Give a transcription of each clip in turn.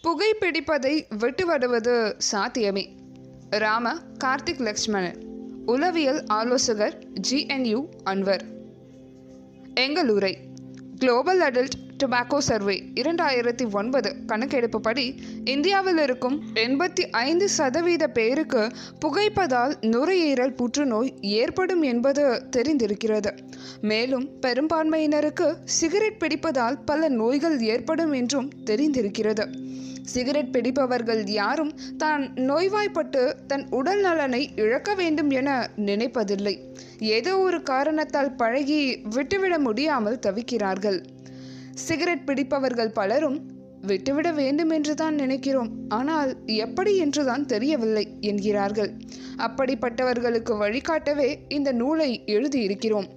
புகைப்பிடிப்பதை விட்டுவிடுவது சாத்தியமே ராம கார்த்திக் லக்ஷ்மணன் உளவியல் ஆலோசகர் ஜிஎன்யூ அன்வர் எங்கள் உரை குளோபல் அடல்ட் டொபாக்கோ சர்வே இரண்டாயிரத்தி ஒன்பது கணக்கெடுப்புப்படி இந்தியாவில் இருக்கும் எண்பத்தி ஐந்து சதவீத பேருக்கு புகைப்பதால் நுரையீரல் புற்றுநோய் ஏற்படும் என்பது தெரிந்திருக்கிறது மேலும் பெரும்பான்மையினருக்கு சிகரெட் பிடிப்பதால் பல நோய்கள் ஏற்படும் என்றும் தெரிந்திருக்கிறது சிகரெட் பிடிப்பவர்கள் யாரும் தான் நோய்வாய்ப்பட்டு தன் உடல் நலனை இழக்க வேண்டும் என நினைப்பதில்லை ஏதோ ஒரு காரணத்தால் பழகி விட்டுவிட முடியாமல் தவிக்கிறார்கள் சிகரெட் பிடிப்பவர்கள் பலரும் விட்டுவிட வேண்டும் என்று தான் நினைக்கிறோம் ஆனால் எப்படி என்றுதான் தெரியவில்லை என்கிறார்கள் அப்படிப்பட்டவர்களுக்கு வழிகாட்டவே இந்த நூலை எழுதியிருக்கிறோம்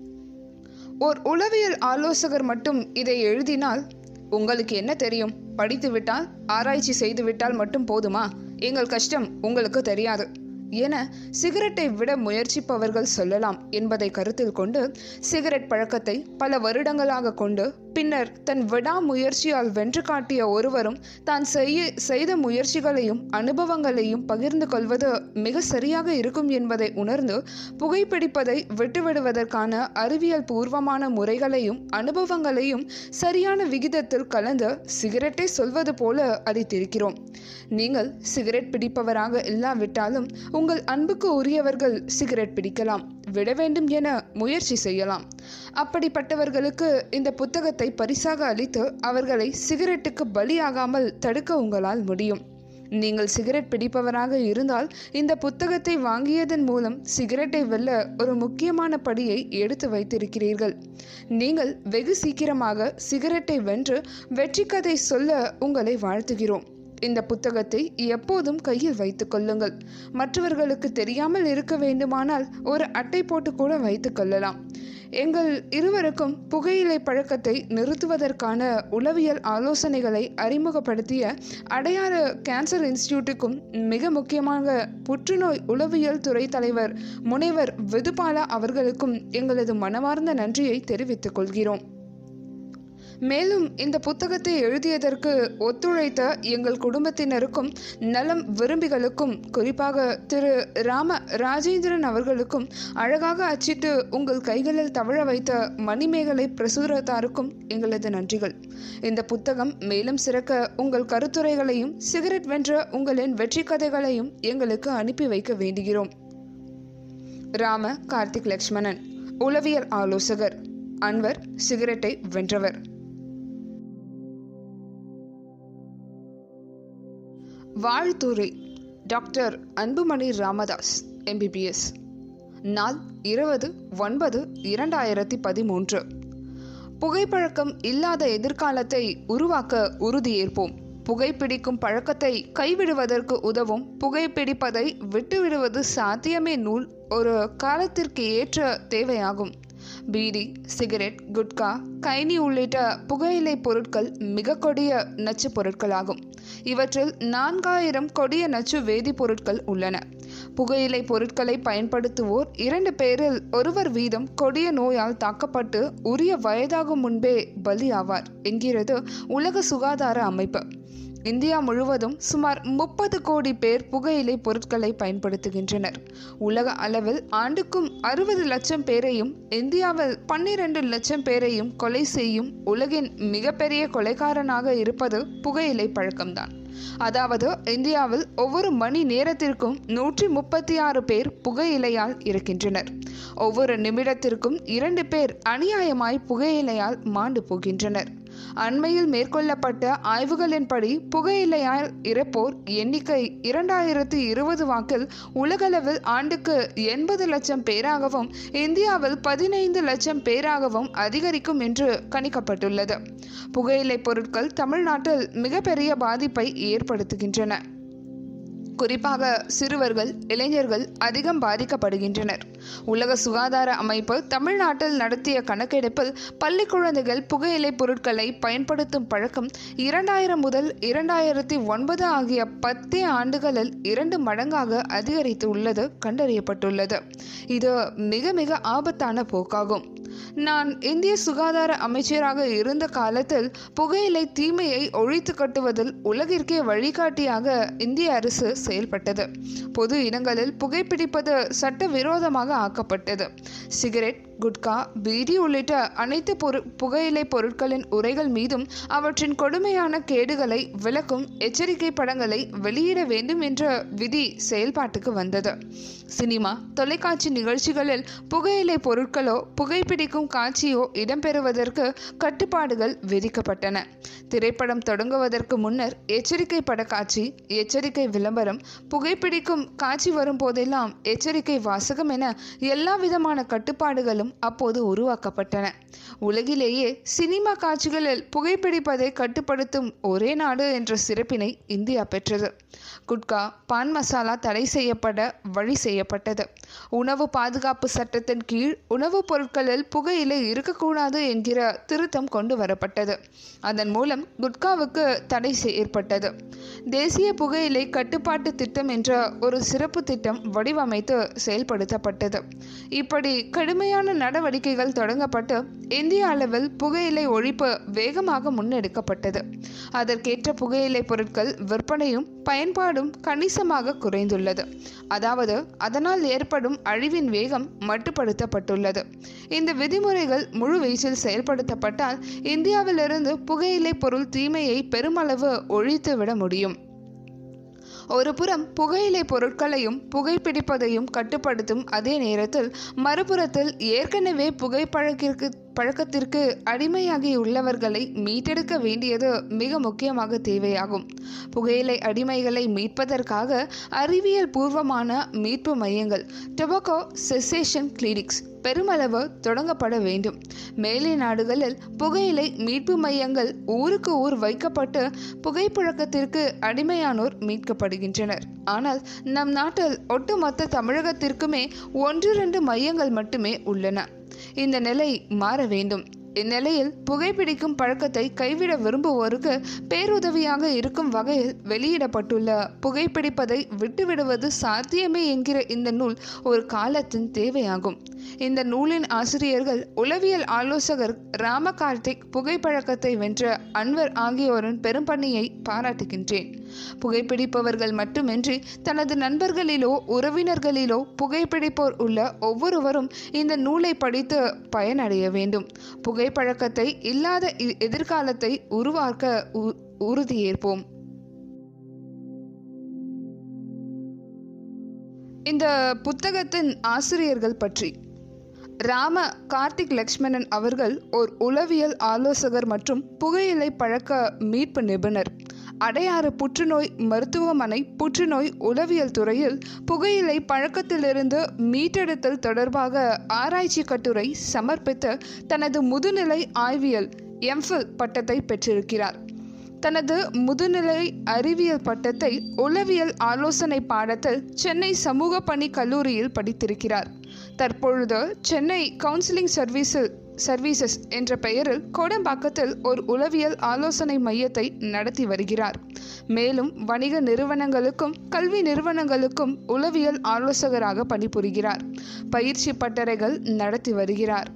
ஓர் உளவியல் ஆலோசகர் மட்டும் இதை எழுதினால் உங்களுக்கு என்ன தெரியும் படித்துவிட்டால் ஆராய்ச்சி செய்துவிட்டால் மட்டும் போதுமா எங்கள் கஷ்டம் உங்களுக்கு தெரியாது என சிகரெட்டை விட முயற்சிப்பவர்கள் சொல்லலாம் என்பதை கருத்தில் கொண்டு சிகரெட் பழக்கத்தை பல வருடங்களாக கொண்டு பின்னர் தன் விடாமுயற்சியால் வென்று காட்டிய ஒருவரும் தான் செய்ய செய்த முயற்சிகளையும் அனுபவங்களையும் பகிர்ந்து கொள்வது மிக சரியாக இருக்கும் என்பதை உணர்ந்து புகைப்பிடிப்பதை விட்டுவிடுவதற்கான அறிவியல் பூர்வமான முறைகளையும் அனுபவங்களையும் சரியான விகிதத்தில் கலந்து சிகரெட்டை சொல்வது போல அளித்திருக்கிறோம் நீங்கள் சிகரெட் பிடிப்பவராக இல்லாவிட்டாலும் உங்கள் அன்புக்கு உரியவர்கள் சிகரெட் பிடிக்கலாம் விட வேண்டும் என முயற்சி செய்யலாம் அப்படிப்பட்டவர்களுக்கு இந்த புத்தகத்தை பரிசாக அளித்து அவர்களை சிகரெட்டுக்கு பலியாகாமல் தடுக்க உங்களால் முடியும் நீங்கள் சிகரெட் பிடிப்பவராக இருந்தால் இந்த புத்தகத்தை வாங்கியதன் மூலம் சிகரெட்டை வெல்ல ஒரு முக்கியமான படியை எடுத்து வைத்திருக்கிறீர்கள் நீங்கள் வெகு சீக்கிரமாக சிகரெட்டை வென்று வெற்றி கதை சொல்ல உங்களை வாழ்த்துகிறோம் இந்த புத்தகத்தை எப்போதும் கையில் வைத்துக் கொள்ளுங்கள் மற்றவர்களுக்கு தெரியாமல் இருக்க வேண்டுமானால் ஒரு அட்டை போட்டு கூட வைத்துக் கொள்ளலாம் எங்கள் இருவருக்கும் புகையிலை பழக்கத்தை நிறுத்துவதற்கான உளவியல் ஆலோசனைகளை அறிமுகப்படுத்திய அடையாறு கேன்சர் இன்ஸ்டிடியூட்டுக்கும் மிக முக்கியமாக புற்றுநோய் உளவியல் துறை தலைவர் முனைவர் விதுபாலா அவர்களுக்கும் எங்களது மனமார்ந்த நன்றியை தெரிவித்துக் கொள்கிறோம் மேலும் இந்த புத்தகத்தை எழுதியதற்கு ஒத்துழைத்த எங்கள் குடும்பத்தினருக்கும் நலம் விரும்பிகளுக்கும் குறிப்பாக திரு ராம ராஜேந்திரன் அவர்களுக்கும் அழகாக அச்சிட்டு உங்கள் கைகளில் தவழ வைத்த மணிமேகலை பிரசுரத்தாருக்கும் எங்களது நன்றிகள் இந்த புத்தகம் மேலும் சிறக்க உங்கள் கருத்துரைகளையும் சிகரெட் வென்ற உங்களின் வெற்றி கதைகளையும் எங்களுக்கு அனுப்பி வைக்க வேண்டுகிறோம் ராம கார்த்திக் லக்ஷ்மணன் உளவியல் ஆலோசகர் அன்வர் சிகரெட்டை வென்றவர் வாழ்த்துறை டாக்டர் அன்புமணி ராமதாஸ் எம்பிபிஎஸ் நாள் இருபது ஒன்பது இரண்டாயிரத்தி பதிமூன்று புகைப்பழக்கம் இல்லாத எதிர்காலத்தை உருவாக்க உறுதியேற்போம் புகைப்பிடிக்கும் பழக்கத்தை கைவிடுவதற்கு உதவும் புகைப்பிடிப்பதை விட்டுவிடுவது சாத்தியமே நூல் ஒரு காலத்திற்கு ஏற்ற தேவையாகும் பீடி சிகரெட் குட்கா கைனி உள்ளிட்ட புகையிலை பொருட்கள் மிக கொடிய நச்சு பொருட்களாகும் இவற்றில் நான்காயிரம் கொடிய நச்சு வேதிப்பொருட்கள் உள்ளன புகையிலை பொருட்களை பயன்படுத்துவோர் இரண்டு பேரில் ஒருவர் வீதம் கொடிய நோயால் தாக்கப்பட்டு உரிய வயதாகும் முன்பே பலியாவார் என்கிறது உலக சுகாதார அமைப்பு இந்தியா முழுவதும் சுமார் முப்பது கோடி பேர் புகையிலை பொருட்களை பயன்படுத்துகின்றனர் உலக அளவில் ஆண்டுக்கும் அறுபது லட்சம் பேரையும் இந்தியாவில் பன்னிரண்டு லட்சம் பேரையும் கொலை செய்யும் உலகின் மிகப்பெரிய கொலைக்காரனாக இருப்பது புகையிலை பழக்கம்தான் அதாவது இந்தியாவில் ஒவ்வொரு மணி நேரத்திற்கும் நூற்றி முப்பத்தி ஆறு பேர் புகையிலையால் இருக்கின்றனர் ஒவ்வொரு நிமிடத்திற்கும் இரண்டு பேர் அநியாயமாய் புகையிலையால் மாண்டு போகின்றனர் அண்மையில் மேற்கொள்ளப்பட்ட ஆய்வுகளின்படி புகையிலையால் இறப்போர் எண்ணிக்கை இரண்டாயிரத்தி இருபது வாக்கில் உலகளவில் ஆண்டுக்கு எண்பது லட்சம் பேராகவும் இந்தியாவில் பதினைந்து லட்சம் பேராகவும் அதிகரிக்கும் என்று கணிக்கப்பட்டுள்ளது புகையிலை பொருட்கள் தமிழ்நாட்டில் மிகப்பெரிய பாதிப்பை ஏற்படுத்துகின்றன குறிப்பாக சிறுவர்கள் இளைஞர்கள் அதிகம் பாதிக்கப்படுகின்றனர் உலக சுகாதார அமைப்பு தமிழ்நாட்டில் நடத்திய கணக்கெடுப்பில் பள்ளி குழந்தைகள் புகையிலை பொருட்களை பயன்படுத்தும் பழக்கம் இரண்டாயிரம் முதல் இரண்டாயிரத்தி ஒன்பது ஆகிய பத்தே ஆண்டுகளில் இரண்டு மடங்காக அதிகரித்து உள்ளது கண்டறியப்பட்டுள்ளது இது மிக மிக ஆபத்தான போக்காகும் நான் இந்திய சுகாதார அமைச்சராக இருந்த காலத்தில் புகையிலை தீமையை ஒழித்து கட்டுவதில் உலகிற்கே வழிகாட்டியாக இந்திய அரசு செயல்பட்டது பொது இடங்களில் புகைப்பிடிப்பது சட்டவிரோதமாக ஆக்கப்பட்டது சிகரெட் குட்கா பீடி உள்ளிட்ட அனைத்து பொரு புகையிலை பொருட்களின் உரைகள் மீதும் அவற்றின் கொடுமையான கேடுகளை விளக்கும் எச்சரிக்கை படங்களை வெளியிட வேண்டும் என்ற விதி செயல்பாட்டுக்கு வந்தது சினிமா தொலைக்காட்சி நிகழ்ச்சிகளில் புகையிலை பொருட்களோ புகைப்பிடிக்கும் காட்சியோ இடம்பெறுவதற்கு கட்டுப்பாடுகள் விதிக்கப்பட்டன திரைப்படம் தொடங்குவதற்கு முன்னர் எச்சரிக்கை பட காட்சி எச்சரிக்கை விளம்பரம் புகைப்பிடிக்கும் காட்சி வரும் போதெல்லாம் எச்சரிக்கை வாசகம் என எல்லா விதமான கட்டுப்பாடுகளும் அப்போது உருவாக்கப்பட்டன உலகிலேயே சினிமா காட்சிகளில் புகைப்பிடிப்பதை கட்டுப்படுத்தும் ஒரே நாடு என்ற சிறப்பினை இந்தியா பெற்றது குட்கா பான் மசாலா தடை செய்யப்பட வழி செய்யப்பட்டது உணவு பாதுகாப்பு சட்டத்தின் கீழ் உணவுப் பொருட்களில் புகையிலை இருக்கக்கூடாது என்கிற திருத்தம் கொண்டு வரப்பட்டது அதன் மூலம் குட்காவுக்கு தடை ஏற்பட்டது தேசிய புகையிலை கட்டுப்பாட்டு திட்டம் என்ற ஒரு சிறப்பு திட்டம் வடிவமைத்து செயல்படுத்தப்பட்டது இப்படி கடுமையான நடவடிக்கைகள் தொடங்கப்பட்டு இந்திய அளவில் புகையிலை ஒழிப்பு வேகமாக முன்னெடுக்கப்பட்டது அதற்கேற்ற புகையிலை பொருட்கள் விற்பனையும் பயன்பாடும் கணிசமாக குறைந்துள்ளது அதாவது அதனால் ஏற்படும் அழிவின் வேகம் மட்டுப்படுத்தப்பட்டுள்ளது இந்த விதிமுறைகள் முழு வீச்சில் செயல்படுத்தப்பட்டால் இந்தியாவிலிருந்து புகையிலை பொருள் தீமையை பெருமளவு ஒழித்துவிட முடியும் ஒருபுறம் புகையிலை பொருட்களையும் புகைப்பிடிப்பதையும் கட்டுப்படுத்தும் அதே நேரத்தில் மறுபுறத்தில் ஏற்கனவே புகைப்பழக்கிற்கு பழக்கத்திற்கு அடிமையாகி உள்ளவர்களை மீட்டெடுக்க வேண்டியது மிக முக்கியமாக தேவையாகும் புகையிலை அடிமைகளை மீட்பதற்காக அறிவியல் பூர்வமான மீட்பு மையங்கள் டொபாக்கோ செசேஷன் கிளினிக்ஸ் பெருமளவு தொடங்கப்பட வேண்டும் மேலை நாடுகளில் புகையிலை மீட்பு மையங்கள் ஊருக்கு ஊர் வைக்கப்பட்டு புகைப்பழக்கத்திற்கு அடிமையானோர் மீட்கப்படுகின்றனர் ஆனால் நம் நாட்டில் ஒட்டுமொத்த தமிழகத்திற்குமே ஒன்று இரண்டு மையங்கள் மட்டுமே உள்ளன இந்த நிலை மாற வேண்டும் இந்நிலையில் புகைப்பிடிக்கும் பழக்கத்தை கைவிட விரும்புவோருக்கு பேருதவியாக இருக்கும் வகையில் வெளியிடப்பட்டுள்ள புகைப்பிடிப்பதை விட்டுவிடுவது சாத்தியமே என்கிற இந்த நூல் ஒரு காலத்தின் தேவையாகும் இந்த நூலின் ஆசிரியர்கள் உளவியல் ஆலோசகர் ராம கார்த்திக் புகைப்பழக்கத்தை வென்ற அன்வர் ஆகியோரின் பெரும்பணியை பாராட்டுகின்றேன் புகைப்பிடிப்பவர்கள் மட்டுமின்றி தனது நண்பர்களிலோ உறவினர்களிலோ புகைப்பிடிப்போர் உள்ள ஒவ்வொருவரும் இந்த நூலை படித்து பயனடைய வேண்டும் புகைப்பழக்கத்தை இல்லாத எ- எதிர்காலத்தை உருவாக்க உ- உறுதியேற்போம் இந்த புத்தகத்தின் ஆசிரியர்கள் பற்றி ராம கார்த்திக் லக்ஷ்மணன் அவர்கள் ஓர் உளவியல் ஆலோசகர் மற்றும் புகையிலை பழக்க மீட்பு நிபுணர் அடையாறு புற்றுநோய் மருத்துவமனை புற்றுநோய் உளவியல் துறையில் புகையிலை பழக்கத்திலிருந்து மீட்டெடுத்தல் தொடர்பாக ஆராய்ச்சி கட்டுரை சமர்ப்பித்து தனது முதுநிலை ஆய்வியல் எம்ஃபில் பட்டத்தை பெற்றிருக்கிறார் தனது முதுநிலை அறிவியல் பட்டத்தை உளவியல் ஆலோசனை பாடத்தில் சென்னை சமூக பணி கல்லூரியில் படித்திருக்கிறார் தற்பொழுது சென்னை கவுன்சிலிங் சர்வீஸில் சர்வீசஸ் என்ற பெயரில் கோடம்பாக்கத்தில் ஒரு உளவியல் ஆலோசனை மையத்தை நடத்தி வருகிறார் மேலும் வணிக நிறுவனங்களுக்கும் கல்வி நிறுவனங்களுக்கும் உளவியல் ஆலோசகராக பணிபுரிகிறார் பயிற்சி பட்டறைகள் நடத்தி வருகிறார்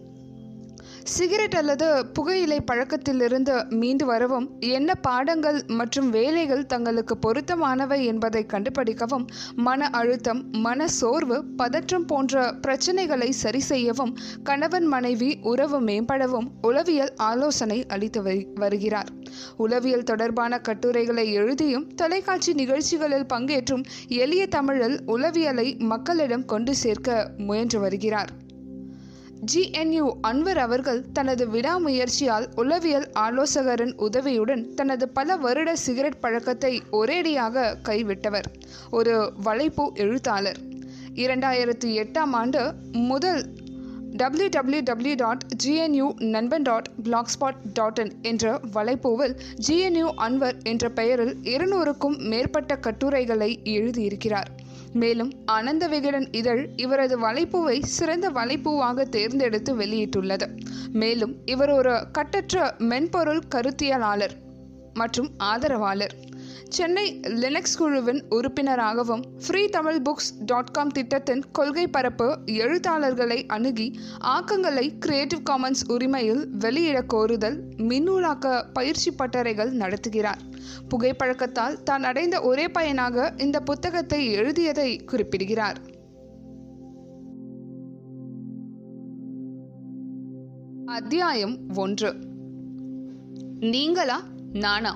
சிகரெட் அல்லது புகையிலை பழக்கத்திலிருந்து மீண்டு வரவும் என்ன பாடங்கள் மற்றும் வேலைகள் தங்களுக்கு பொருத்தமானவை என்பதை கண்டுபிடிக்கவும் மன அழுத்தம் மன சோர்வு பதற்றம் போன்ற பிரச்சனைகளை சரி செய்யவும் கணவன் மனைவி உறவு மேம்படவும் உளவியல் ஆலோசனை அளித்து வரு- வருகிறார் உளவியல் தொடர்பான கட்டுரைகளை எழுதியும் தொலைக்காட்சி நிகழ்ச்சிகளில் பங்கேற்றும் எளிய தமிழில் உளவியலை மக்களிடம் கொண்டு சேர்க்க முயன்று வருகிறார் ஜிஎன்யூ அன்வர் அவர்கள் தனது விடாமுயற்சியால் உளவியல் ஆலோசகரின் உதவியுடன் தனது பல வருட சிகரெட் பழக்கத்தை ஒரேடியாக கைவிட்டவர் ஒரு வலைப்பூ எழுத்தாளர் இரண்டாயிரத்தி எட்டாம் ஆண்டு முதல் W W W dot GNU நண்பன் டாட் பிளாக்ஸ்பாட் டாட் இன் என்ற வலைப்பூவில் ஜிஎன்யூ அன்வர் என்ற பெயரில் இருநூறுக்கும் மேற்பட்ட கட்டுரைகளை எழுதியிருக்கிறார் மேலும் ஆனந்த விகடன் இதழ் இவரது வலைப்பூவை சிறந்த வலைப்பூவாக தேர்ந்தெடுத்து வெளியிட்டுள்ளது மேலும் இவர் ஒரு கட்டற்ற மென்பொருள் கருத்தியலாளர் மற்றும் ஆதரவாளர் சென்னை லினக்ஸ் குழுவின் உறுப்பினராகவும் free Tamil books dot com திட்டத்தின் கொள்கை பரப்பு எழுத்தாளர்களை அணுகி ஆக்கங்களை கிரியேட்டிவ் காமன்ஸ் உரிமையில் வெளியிட கோருதல் மின்னூலாக்க பயிற்சி பட்டறைகள் நடத்துகிறார் புகைப்பழக்கத்தால் தான் அடைந்த ஒரே பயனாக இந்த புத்தகத்தை எழுதியதை குறிப்பிடுகிறார் அத்தியாயம் ஒன்று நீங்களா நானா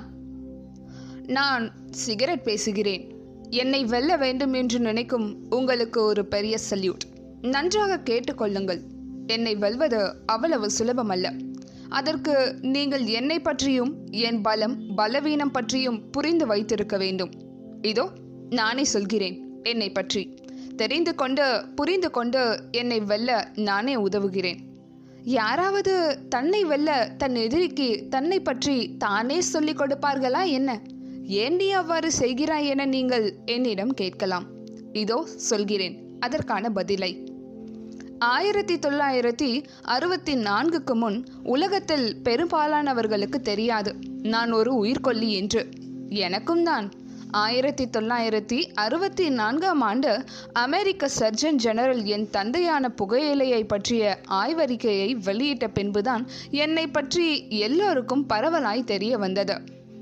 நான் சிகரெட் பேசுகிறேன் என்னை வெல்ல வேண்டும் என்று நினைக்கும் உங்களுக்கு ஒரு பெரிய சல்யூட் நன்றாக கேட்டுக்கொள்ளுங்கள் என்னை வெல்வது அவ்வளவு சுலபமல்ல அதற்கு நீங்கள் என்னை பற்றியும் என் பலம் பலவீனம் பற்றியும் புரிந்து வைத்திருக்க வேண்டும் இதோ நானே சொல்கிறேன் என்னை பற்றி தெரிந்து கொண்டு புரிந்து கொண்டு என்னை வெல்ல நானே உதவுகிறேன் யாராவது தன்னை வெல்ல தன் எதிரிக்கு தன்னை பற்றி தானே சொல்லிக் கொடுப்பார்களா என்ன ஏண்டி அவ்வாறு செய்கிறாய் என நீங்கள் என்னிடம் கேட்கலாம் இதோ சொல்கிறேன் அதற்கான பதிலை ஆயிரத்தி தொள்ளாயிரத்தி அறுபத்தி நான்குக்கு முன் உலகத்தில் பெரும்பாலானவர்களுக்கு தெரியாது நான் ஒரு உயிர்கொல்லி என்று எனக்கும் தான் ஆயிரத்தி தொள்ளாயிரத்தி அறுபத்தி நான்காம் ஆண்டு அமெரிக்க சர்ஜன் ஜெனரல் என் தந்தையான புகையிலையை பற்றிய ஆய்வறிக்கையை வெளியிட்ட பின்புதான் என்னை பற்றி எல்லோருக்கும் பரவலாய் தெரிய வந்தது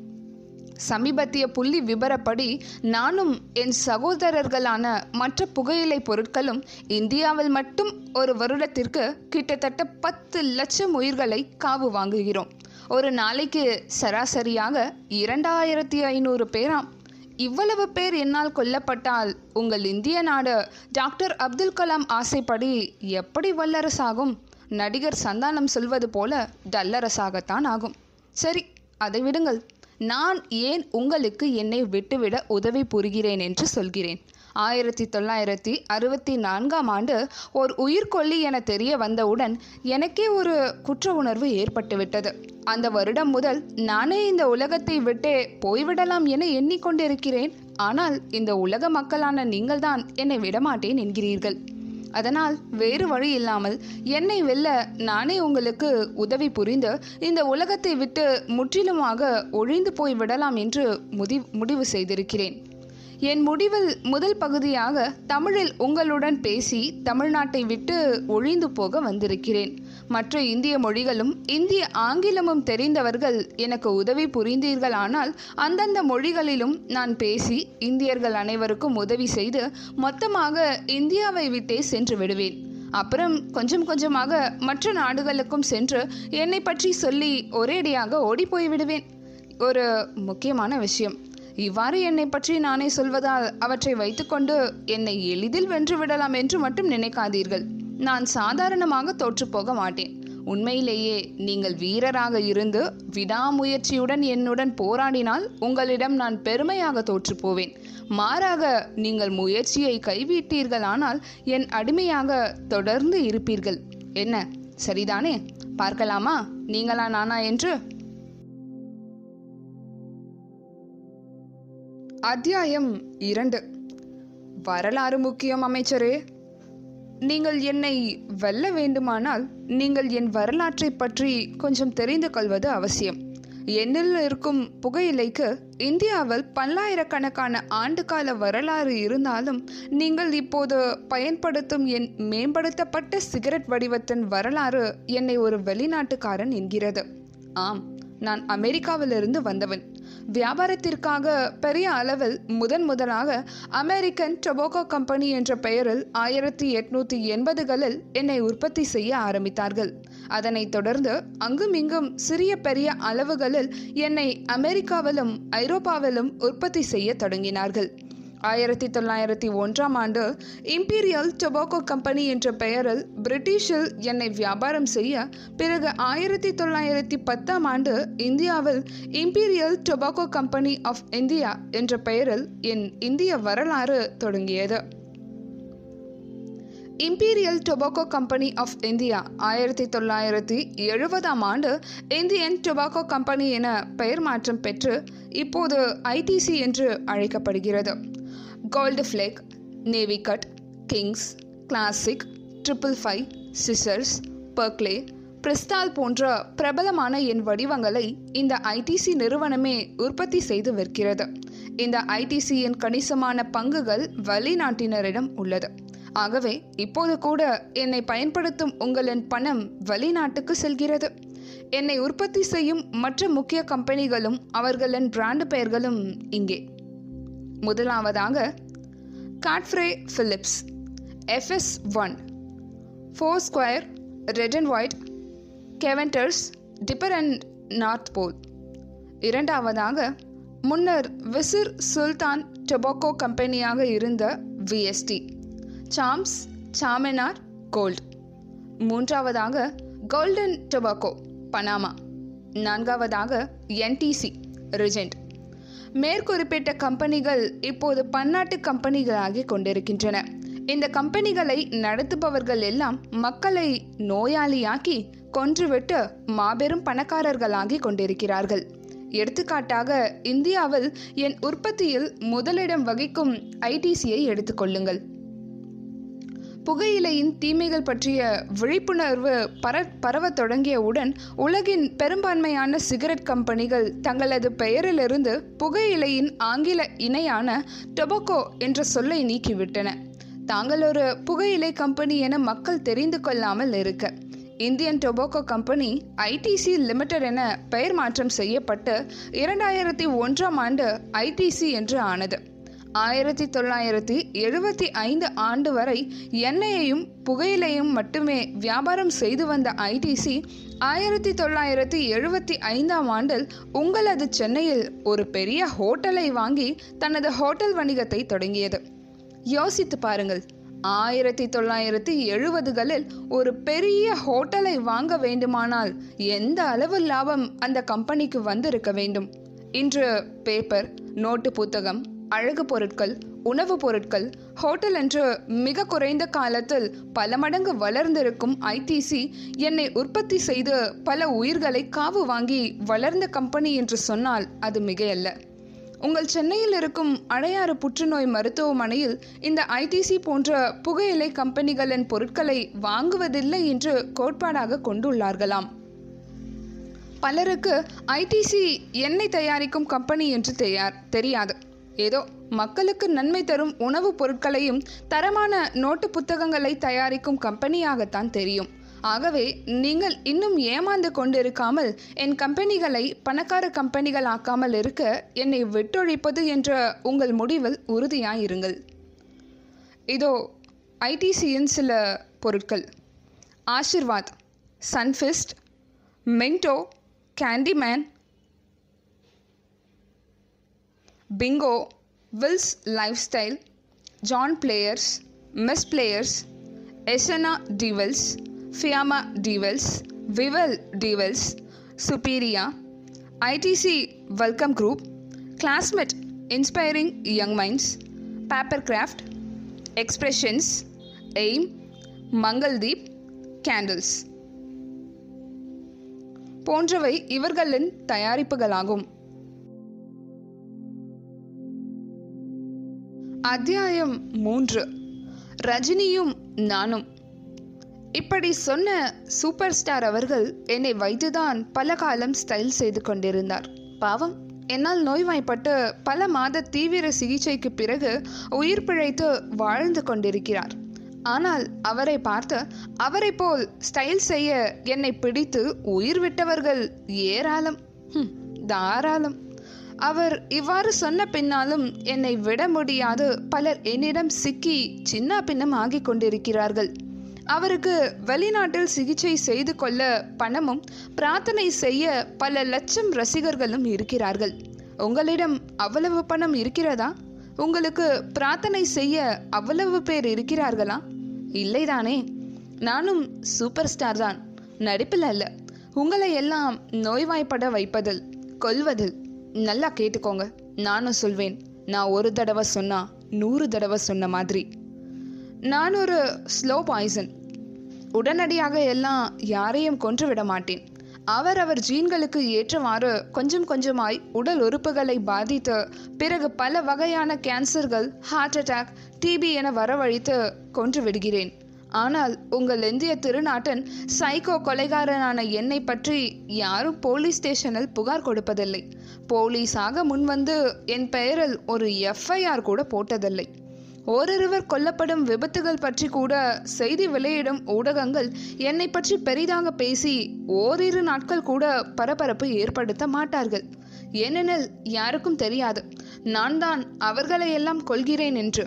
சமீபத்திய புள்ளி விபரப்படி நானும் என் சகோதரர்களான மற்ற புகையிலை பொருட்களும் இந்தியாவில் மட்டும் ஒரு வருடத்திற்கு கிட்டத்தட்ட பத்து லட்சம் உயிர்களை காவு வாங்குகிறோம் ஒரு நாளைக்கு சராசரியாக இரண்டாயிரத்தி ஐநூறு பேராம் இவ்வளவு பேர் என்னால் கொல்லப்பட்டால் உங்கள் இந்திய நாடு டாக்டர் அப்துல் கலாம் ஆசைப்படி எப்படி வல்லரசாகும் நடிகர் சந்தானம் சொல்வது போல டல்லரசாகத்தான் ஆகும் சரி அதை விடுங்கள் நான் ஏன் உங்களுக்கு என்னை விட்டுவிட உதவி புரிகிறேன் என்று சொல்கிறேன் ஆயிரத்தி தொள்ளாயிரத்தி அறுபத்தி நான்காம் ஆண்டு ஓர் உயிர்கொல்லி என தெரிய வந்தவுடன் எனக்கே ஒரு குற்ற உணர்வு ஏற்பட்டுவிட்டது அந்த வருடம் முதல் நானே இந்த உலகத்தை விட்டே போய்விடலாம் என எண்ணிக்கொண்டிருக்கிறேன் ஆனால் இந்த உலக மக்களான நீங்கள்தான் என்னை விடமாட்டேன் என்கிறீர்கள் அதனால் வேறு வழி இல்லாமல் என்னை வெல்ல நானே உங்களுக்கு உதவி புரிந்து இந்த உலகத்தை விட்டு முற்றிலுமாக ஒழிந்து போய் விடலாம் என்று முடி முடிவு செய்திருக்கிறேன் என் முடிவில் முதல் பகுதியாக தமிழில் உங்களுடன் பேசி தமிழ்நாட்டை விட்டு ஒழிந்து போக வந்திருக்கிறேன் மற்ற இந்திய மொழிகளும் இந்திய ஆங்கிலமும் தெரிந்தவர்கள் எனக்கு உதவி புரிந்தீர்களானால் அந்தந்த மொழிகளிலும் நான் பேசி இந்தியர்கள் அனைவருக்கும் உதவி செய்து மொத்தமாக இந்தியாவை விட்டே சென்று விடுவேன் அப்புறம் கொஞ்சம் கொஞ்சமாக மற்ற நாடுகளுக்கும் சென்று என்னை பற்றி சொல்லி ஒரேடியாக ஓடி போய் விடுவேன் ஒரு முக்கியமான விஷயம் இவ்வாறு என்னை பற்றி நானே சொல்வதால் அவற்றை வைத்துக்கொண்டு என்னை எளிதில் வென்று விடலாம் என்று மட்டும் நினைக்காதீர்கள் நான் சாதாரணமாக தோற்றுப்போக மாட்டேன் உண்மையிலேயே நீங்கள் வீரராக இருந்து விடாமுயற்சியுடன் என்னுடன் போராடினால் உங்களிடம் நான் பெருமையாக தோற்றுப்போவேன் மாறாக நீங்கள் முயற்சியை கைவிட்டீர்களானால் என் அடிமையாக தொடர்ந்து இருப்பீர்கள் என்ன சரிதானே பார்க்கலாமா நீங்களா நானா என்று அத்தியாயம் இரண்டு வரலாறு முக்கியம் அமைச்சரே நீங்கள் என்னை வெல்ல வேண்டுமானால் நீங்கள் என் வரலாற்றை பற்றி கொஞ்சம் தெரிந்து கொள்வது அவசியம் என்னில் இருக்கும் புகையிலைக்கு இந்தியாவில் பல்லாயிரக்கணக்கான ஆண்டுகால வரலாறு இருந்தாலும் நீங்கள் இப்போது பயன்படுத்தும் என் மேம்படுத்தப்பட்ட சிகரெட் வடிவத்தின் வரலாறு என்னை ஒரு வெளிநாட்டுக்காரன் என்கிறது ஆம் நான் அமெரிக்காவிலிருந்து வந்தவன் வியாபாரத்திற்காக பெரிய அளவில் முதன் முதலாக அமெரிக்கன் டொபாக்கோ கம்பெனி என்ற பெயரில் ஆயிரத்தி எட்நூத்தி எண்பதுகளில் என்னை உற்பத்தி செய்ய ஆரம்பித்தார்கள் அதனைத் தொடர்ந்து அங்குமிங்கும் சிறிய பெரிய அளவுகளில் என்னை அமெரிக்காவிலும் ஐரோப்பாவிலும் உற்பத்தி செய்ய தொடங்கினார்கள் ஆயிரத்தி தொள்ளாயிரத்தி ஒன்றாம் ஆண்டு இம்பீரியல் டொபாக்கோ கம்பெனி என்ற பெயரில் பிரிட்டிஷில் என்னை வியாபாரம் செய்ய பிறகு ஆயிரத்தி தொள்ளாயிரத்தி பத்தாம் ஆண்டு இந்தியாவில் Imperial Tobacco Company of India என்ற பெயரில் என் இந்திய வரலாறு தொடங்கியது Imperial Tobacco Company of India ஆயிரத்தி தொள்ளாயிரத்தி எழுபதாம் ஆண்டு இந்தியன் டொபாக்கோ கம்பெனி என பெயர் மாற்றம் பெற்று இப்போது ஐடிசி என்று அழைக்கப்படுகிறது Gold Flake Navy Cut Kings Classic Triple Five Scissors Berkeley Bristol போன்ற பிரபலமான என் வடிவங்களை இந்த ஐடிசி நிறுவனமே உற்பத்தி செய்து விற்கிறது இந்த ஐடிசியின் கணிசமான பங்குகள் வெளிநாட்டினரிடம் உள்ளது ஆகவே இப்போது கூட என்னை பயன்படுத்தும் உங்களின் பணம் வெளிநாட்டுக்கு செல்கிறது என்னை உற்பத்தி செய்யும் மற்ற முக்கிய கம்பெனிகளும் அவர்களின் பிராண்டு பெயர்களும் இங்கே முதலாவதாக Godfrey Phillips FS one four square red and white Keventers Tipper and North Pole இரண்டாவதாக முன்னர் விசிர் சுல்தான் டொபாக்கோ கம்பெனியாக இருந்த விஎஸ்டி சாம்ஸ் சாமினார் கோல்ட் மூன்றாவதாக கோல்டன் டொபாக்கோ பனாமா நான்காவதாக என்டிசி ரிஜெண்ட் மேற்குறிப்பிட்ட கம்பெனிகள் இப்போது பன்னாட்டு கம்பெனிகளாகி கொண்டிருக்கின்றன இந்த கம்பெனிகளை நடத்துபவர்கள் எல்லாம் மக்களை நோயாளியாக்கி கொன்றுவிட்டு மாபெரும் பணக்காரர்களாகி கொண்டிருக்கிறார்கள் எடுத்துக்காட்டாக இந்தியாவில் என் உற்பத்தியில் முதலிடம் வகிக்கும் ஐடிசியை எடுத்துக்கொள்ளுங்கள் புகையிலையின் தீமைகள் பற்றிய விழிப்புணர்வு பர பரவத் தொடங்கியவுடன் உலகின் பெரும்பான்மையான சிகரெட் கம்பெனிகள் தங்களது பெயரிலிருந்து புகையிலையின் ஆங்கில இணையான டொபாக்கோ என்ற சொல்லை நீக்கிவிட்டன தாங்கள் ஒரு புகையிலை கம்பெனி என மக்கள் தெரிந்து கொள்ளாமல் இருக்க Indian tobacco company ITC limited என பெயர் மாற்றம் செய்யப்பட்டு இரண்டாயிரத்தி ஒன்றாம் ஆண்டு ஐடிசி என்று ஆனது ஆயிரத்தி தொள்ளாயிரத்தி எழுபத்தி ஐந்து ஆண்டு வரை எண்ணெயையும் புகையிலையும் மட்டுமே வியாபாரம் செய்து வந்த ஐடிசி ஆயிரத்தி தொள்ளாயிரத்தி எழுபத்தி ஐந்தாம் ஆண்டில் உங்களது சென்னையில் ஒரு பெரிய ஹோட்டலை வாங்கி தனது ஹோட்டல் வணிகத்தை தொடங்கியது யோசித்து பாருங்கள் ஆயிரத்தி தொள்ளாயிரத்தி எழுபதுகளில் ஒரு பெரிய ஹோட்டலை வாங்க வேண்டுமானால் எந்த அளவு லாபம் அந்த கம்பெனிக்கு வந்திருக்க வேண்டும் இன்று பேப்பர் நோட்டு புத்தகம் அழகு பொருட்கள் உணவுப் பொருட்கள் ஹோட்டல் என்று மிக குறைந்த காலத்தில் பல மடங்கு வளர்ந்திருக்கும் ஐடிசி என்னை உற்பத்தி செய்து பல உயிர்களை காவு வாங்கி வளர்ந்த கம்பெனி என்று சொன்னால் அது மிகையல்ல உங்கள் சென்னையில் இருக்கும் அடையாறு புற்றுநோய் மருத்துவமனையில் இந்த ஐடிசி போன்ற புகையிலை கம்பெனிகளின் பொருட்களை வாங்குவதில்லை என்று கோட்பாடாக கொண்டுள்ளார்களாம் பலருக்கு ஐடிசி எண்ணெய் தயாரிக்கும் கம்பெனி என்று தெரியா- தெரியாது ஏதோ மக்களுக்கு நன்மை தரும் உணவுப் பொருட்களையும் தரமான நோட்டு புத்தகங்களை தயாரிக்கும் கம்பெனியாகத்தான் தெரியும் ஆகவே நீங்கள் இன்னும் ஏமாந்து கொண்டிருக்காமல் என் கம்பெனிகளை பணக்கார கம்பெனிகள் ஆக்காமல் இருக்க என்னை விட்டொழிப்பது என்ற உங்கள் முடிவில் உறுதியாயிருங்கள் இதோ ஐடிசியின் சில பொருட்கள் Aashirvaad Sunfeast Minto Candyman Bingo Wills Lifestyle John Players Miss Players Essenza di Wills Fiama di Wills Vivel di Wills Superia ITC Welcome Group Classmate inspiring young minds Paper Craft Expressions Aim Mangaldeep candles போன்றவை இவர்களின் தயாரிப்புகளாகும் அத்தியாயம் மூன்று ரஜினியும் நானும் இப்படி சொன்ன சூப்பர் ஸ்டார் அவர்கள் என்னை வைத்துதான் பல காலம் ஸ்டைல் செய்து கொண்டிருந்தார் பாவம் என்னால் நோய்வாய்ப்பட்டு பல மாத தீவிர சிகிச்சைக்கு பிறகு உயிர் பிழைத்து வாழ்ந்து கொண்டிருக்கிறார் ஆனால் அவரை பார்த்து அவரை போல் ஸ்டைல் செய்ய என்னை பிடித்து உயிர் விட்டவர்கள் ஏராளம் ஹம், தாராளம் அவர் இவ்வாறு சொன்ன பின்னாலும் என்னை விட முடியாது பலர் என்னிடம் சிக்கி சின்ன பின்னம் ஆகிக் கொண்டிருக்கிறார்கள் அவருக்கு வெளிநாட்டில் சிகிச்சை செய்து கொள்ள பணமும் பிரார்த்தனை செய்ய பல லட்சம் ரசிகர்களும் இருக்கிறார்கள் உங்களிடம் அவ்வளவு பணம் இருக்கிறதா உங்களுக்கு பிரார்த்தனை செய்ய அவ்வளவு பேர் இருக்கிறார்களா இல்லைதானே நானும் சூப்பர் ஸ்டார் தான் நடிப்பில் அல்ல உங்களை எல்லாம் நோய்வாய்ப்பட வைப்பதில் கொல்வதில் நல்லா கேட்டுக்கோங்க நானும் சொல்வேன் நான் ஒரு தடவை சொன்னா நூறு தடவை சொன்ன மாதிரி நான் ஒரு ஸ்லோ பாய்சன் உடனடியாக எல்லாம் யாரையும் கொன்று விட மாட்டேன் அவர் அவர் ஜீன்களுக்கு ஏற்றவாறு கொஞ்சம் கொஞ்சமாய் உடல் உறுப்புகளை பாதித்து பிறகு பல வகையான கேன்சர்கள் ஹார்ட் அட்டாக் டிபி என வரவழைத்து கொன்று விடுகிறேன் ஆனால் உங்கள் இந்திய திருநாட்டன் சைக்கோ கொலைகாரனான என்னை பற்றி யாரும் போலீஸ் ஸ்டேஷனில் புகார் கொடுப்பதில்லை போலீஸாக முன்வந்து என் பெயரில் ஒரு எஃப்ஐஆர் கூட போட்டதில்லை ஓரிருவர் கொல்லப்படும் விபத்துகள் பற்றி கூட செய்தி வெளியிடும் ஊடகங்கள் என்னை பற்றி பெரிதாக பேசி ஓரிரு நாட்கள் கூட பரபரப்பு ஏற்படுத்த மாட்டார்கள் ஏனெனில் யாருக்கும் தெரியாது நான் தான் அவர்களை எல்லாம் கொள்கிறேன் என்று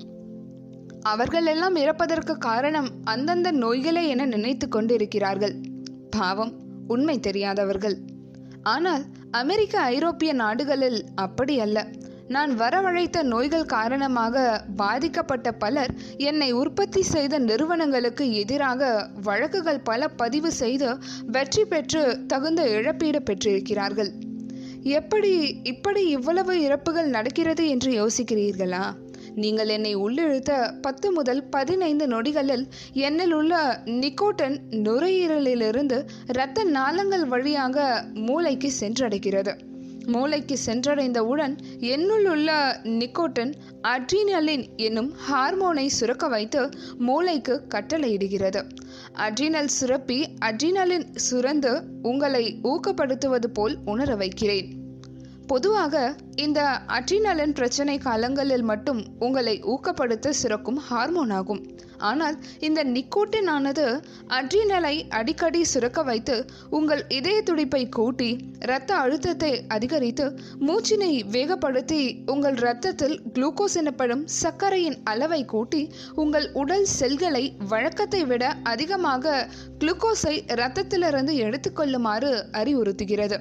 அவர்கள் எல்லாம் இறப்பதற்கு காரணம் அந்தந்த நோய்களே என நினைத்து கொண்டிருக்கிறார்கள் பாவம் உண்மை தெரியாதவர்கள் ஆனால் அமெரிக்க ஐரோப்பிய நாடுகளில் அப்படி அல்ல நான் வரவழைத்த நோய்கள் காரணமாக பாதிக்கப்பட்ட பலர் என்னை உற்பத்தி செய்த நிறுவனங்களுக்கு எதிராக வழக்குகள் பல பதிவு செய்து வெற்றி பெற்று தகுந்த இழப்பீடு பெற்றிருக்கிறார்கள் எப்படி இப்படி இவ்வளவு இறப்புகள் நடக்கிறது என்று யோசிக்கிறீர்களா நீங்கள் என்னை உள்ளிழுத்த பத்து முதல் பதினைந்து நொடிகளில் என்னில் உள்ள நிக்கோட்டன் நுரையீரலிலிருந்து இரத்த நாளங்கள் வழியாக மூளைக்கு சென்றடைகிறது மூளைக்கு சென்றடைந்தவுடன் என்னுள் உள்ள நிக்கோட்டன் அட்ரினலின் என்னும் ஹார்மோனை சுரக்க வைத்து மூளைக்கு கட்டளையிடுகிறது அட்ரினல் சுரப்பி அட்ரினலின் சுரந்து உங்களை ஊக்கப்படுத்துவது போல் உணர வைக்கிறேன் பொதுவாக இந்த அட்ரினலின் பிரச்சனை காலங்களில் மட்டும் உங்களை ஊக்கப்படுத்த சுரக்கும் ஹார்மோன் ஆகும் ஆனால் இந்த நிக்கோட்டின் ஆனது அட்ரினலை அடிக்கடி சுரக்க வைத்து உங்கள் இதய துடிப்பை கூட்டி இரத்த அழுத்தத்தை அதிகரித்து மூச்சினை வேகப்படுத்தி உங்கள் இரத்தத்தில் குளுக்கோஸ் எனப்படும் சர்க்கரையின் அளவை கூட்டி உங்கள் உடல் செல்களை வழக்கத்தை விட அதிகமாக குளுக்கோஸை இரத்தத்திலிருந்து எடுத்துக்கொள்ளுமாறு அறிவுறுத்துகிறது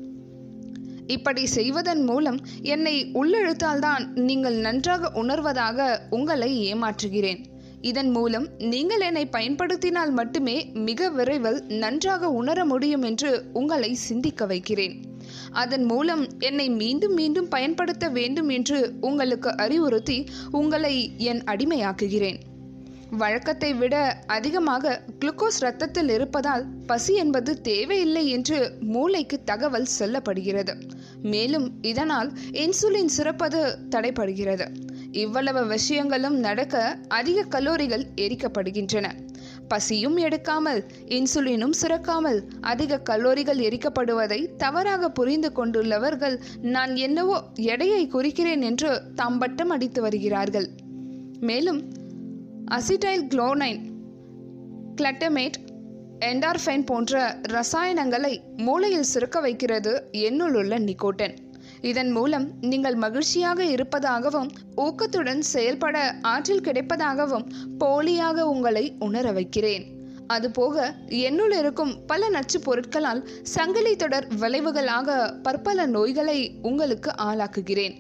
இப்படி செய்வதன் மூலம் என்னை உள்ளிழுத்தால்தான் நீங்கள் நன்றாக உணர்வதாக உங்களை ஏமாற்றுகிறேன் இதன் மூலம் நீங்கள் என்னை பயன்படுத்தினால் மட்டுமே மிக விரைவில் நன்றாக உணர முடியும் என்று உங்களை சிந்திக்க வைக்கிறேன் அதன் மூலம் என்னை மீண்டும் மீண்டும் பயன்படுத்த வேண்டும் என்று உங்களுக்கு அறிவுறுத்தி உங்களை என் அடிமையாக்குகிறேன் வழக்கத்தை விட அதிகமாக குளுக்கோஸ் இரத்தத்தில் இருப்பதால் பசி என்பது தேவையில்லை என்று மூளைக்கு தகவல் சொல்லப்படுகிறது மேலும் இதனால் இன்சுலின் சுரப்பது தடைப்படுகிறது இவ்வளவு விஷயங்களும் நடக்க அதிக கலோரிகள் எரிக்கப்படுகின்றன பசியும் எடுக்காமல் இன்சுலினும் சுரக்காமல் அதிக கலோரிகள் எரிக்கப்படுவதை தவறாக புரிந்து கொண்டுள்ளவர்கள் நான் என்னவோ எடையை குறிக்கிறேன் என்று தம்பட்டம் அடித்து வருகிறார்கள் மேலும் அசிடைல் குளோனைன் கிளட்டமேட் என்டார்ஃபைன் போன்ற ரசாயனங்களை மூளையில் சுருக்க வைக்கிறது என்னுள் உள்ள நிக்கோட்டன் இதன் மூலம் நீங்கள் மகிழ்ச்சியாக இருப்பதாகவும் ஊக்கத்துடன் செயல்பட ஆற்றல் கிடைப்பதாகவும் போலியாக உங்களை உணர வைக்கிறேன் அதுபோக என்னுள் இருக்கும் பல நச்சுப் பொருட்களால் சங்கிலி தொடர் விளைவுகளாக பற்பல நோய்களை உங்களுக்கு ஆளாக்குகிறேன்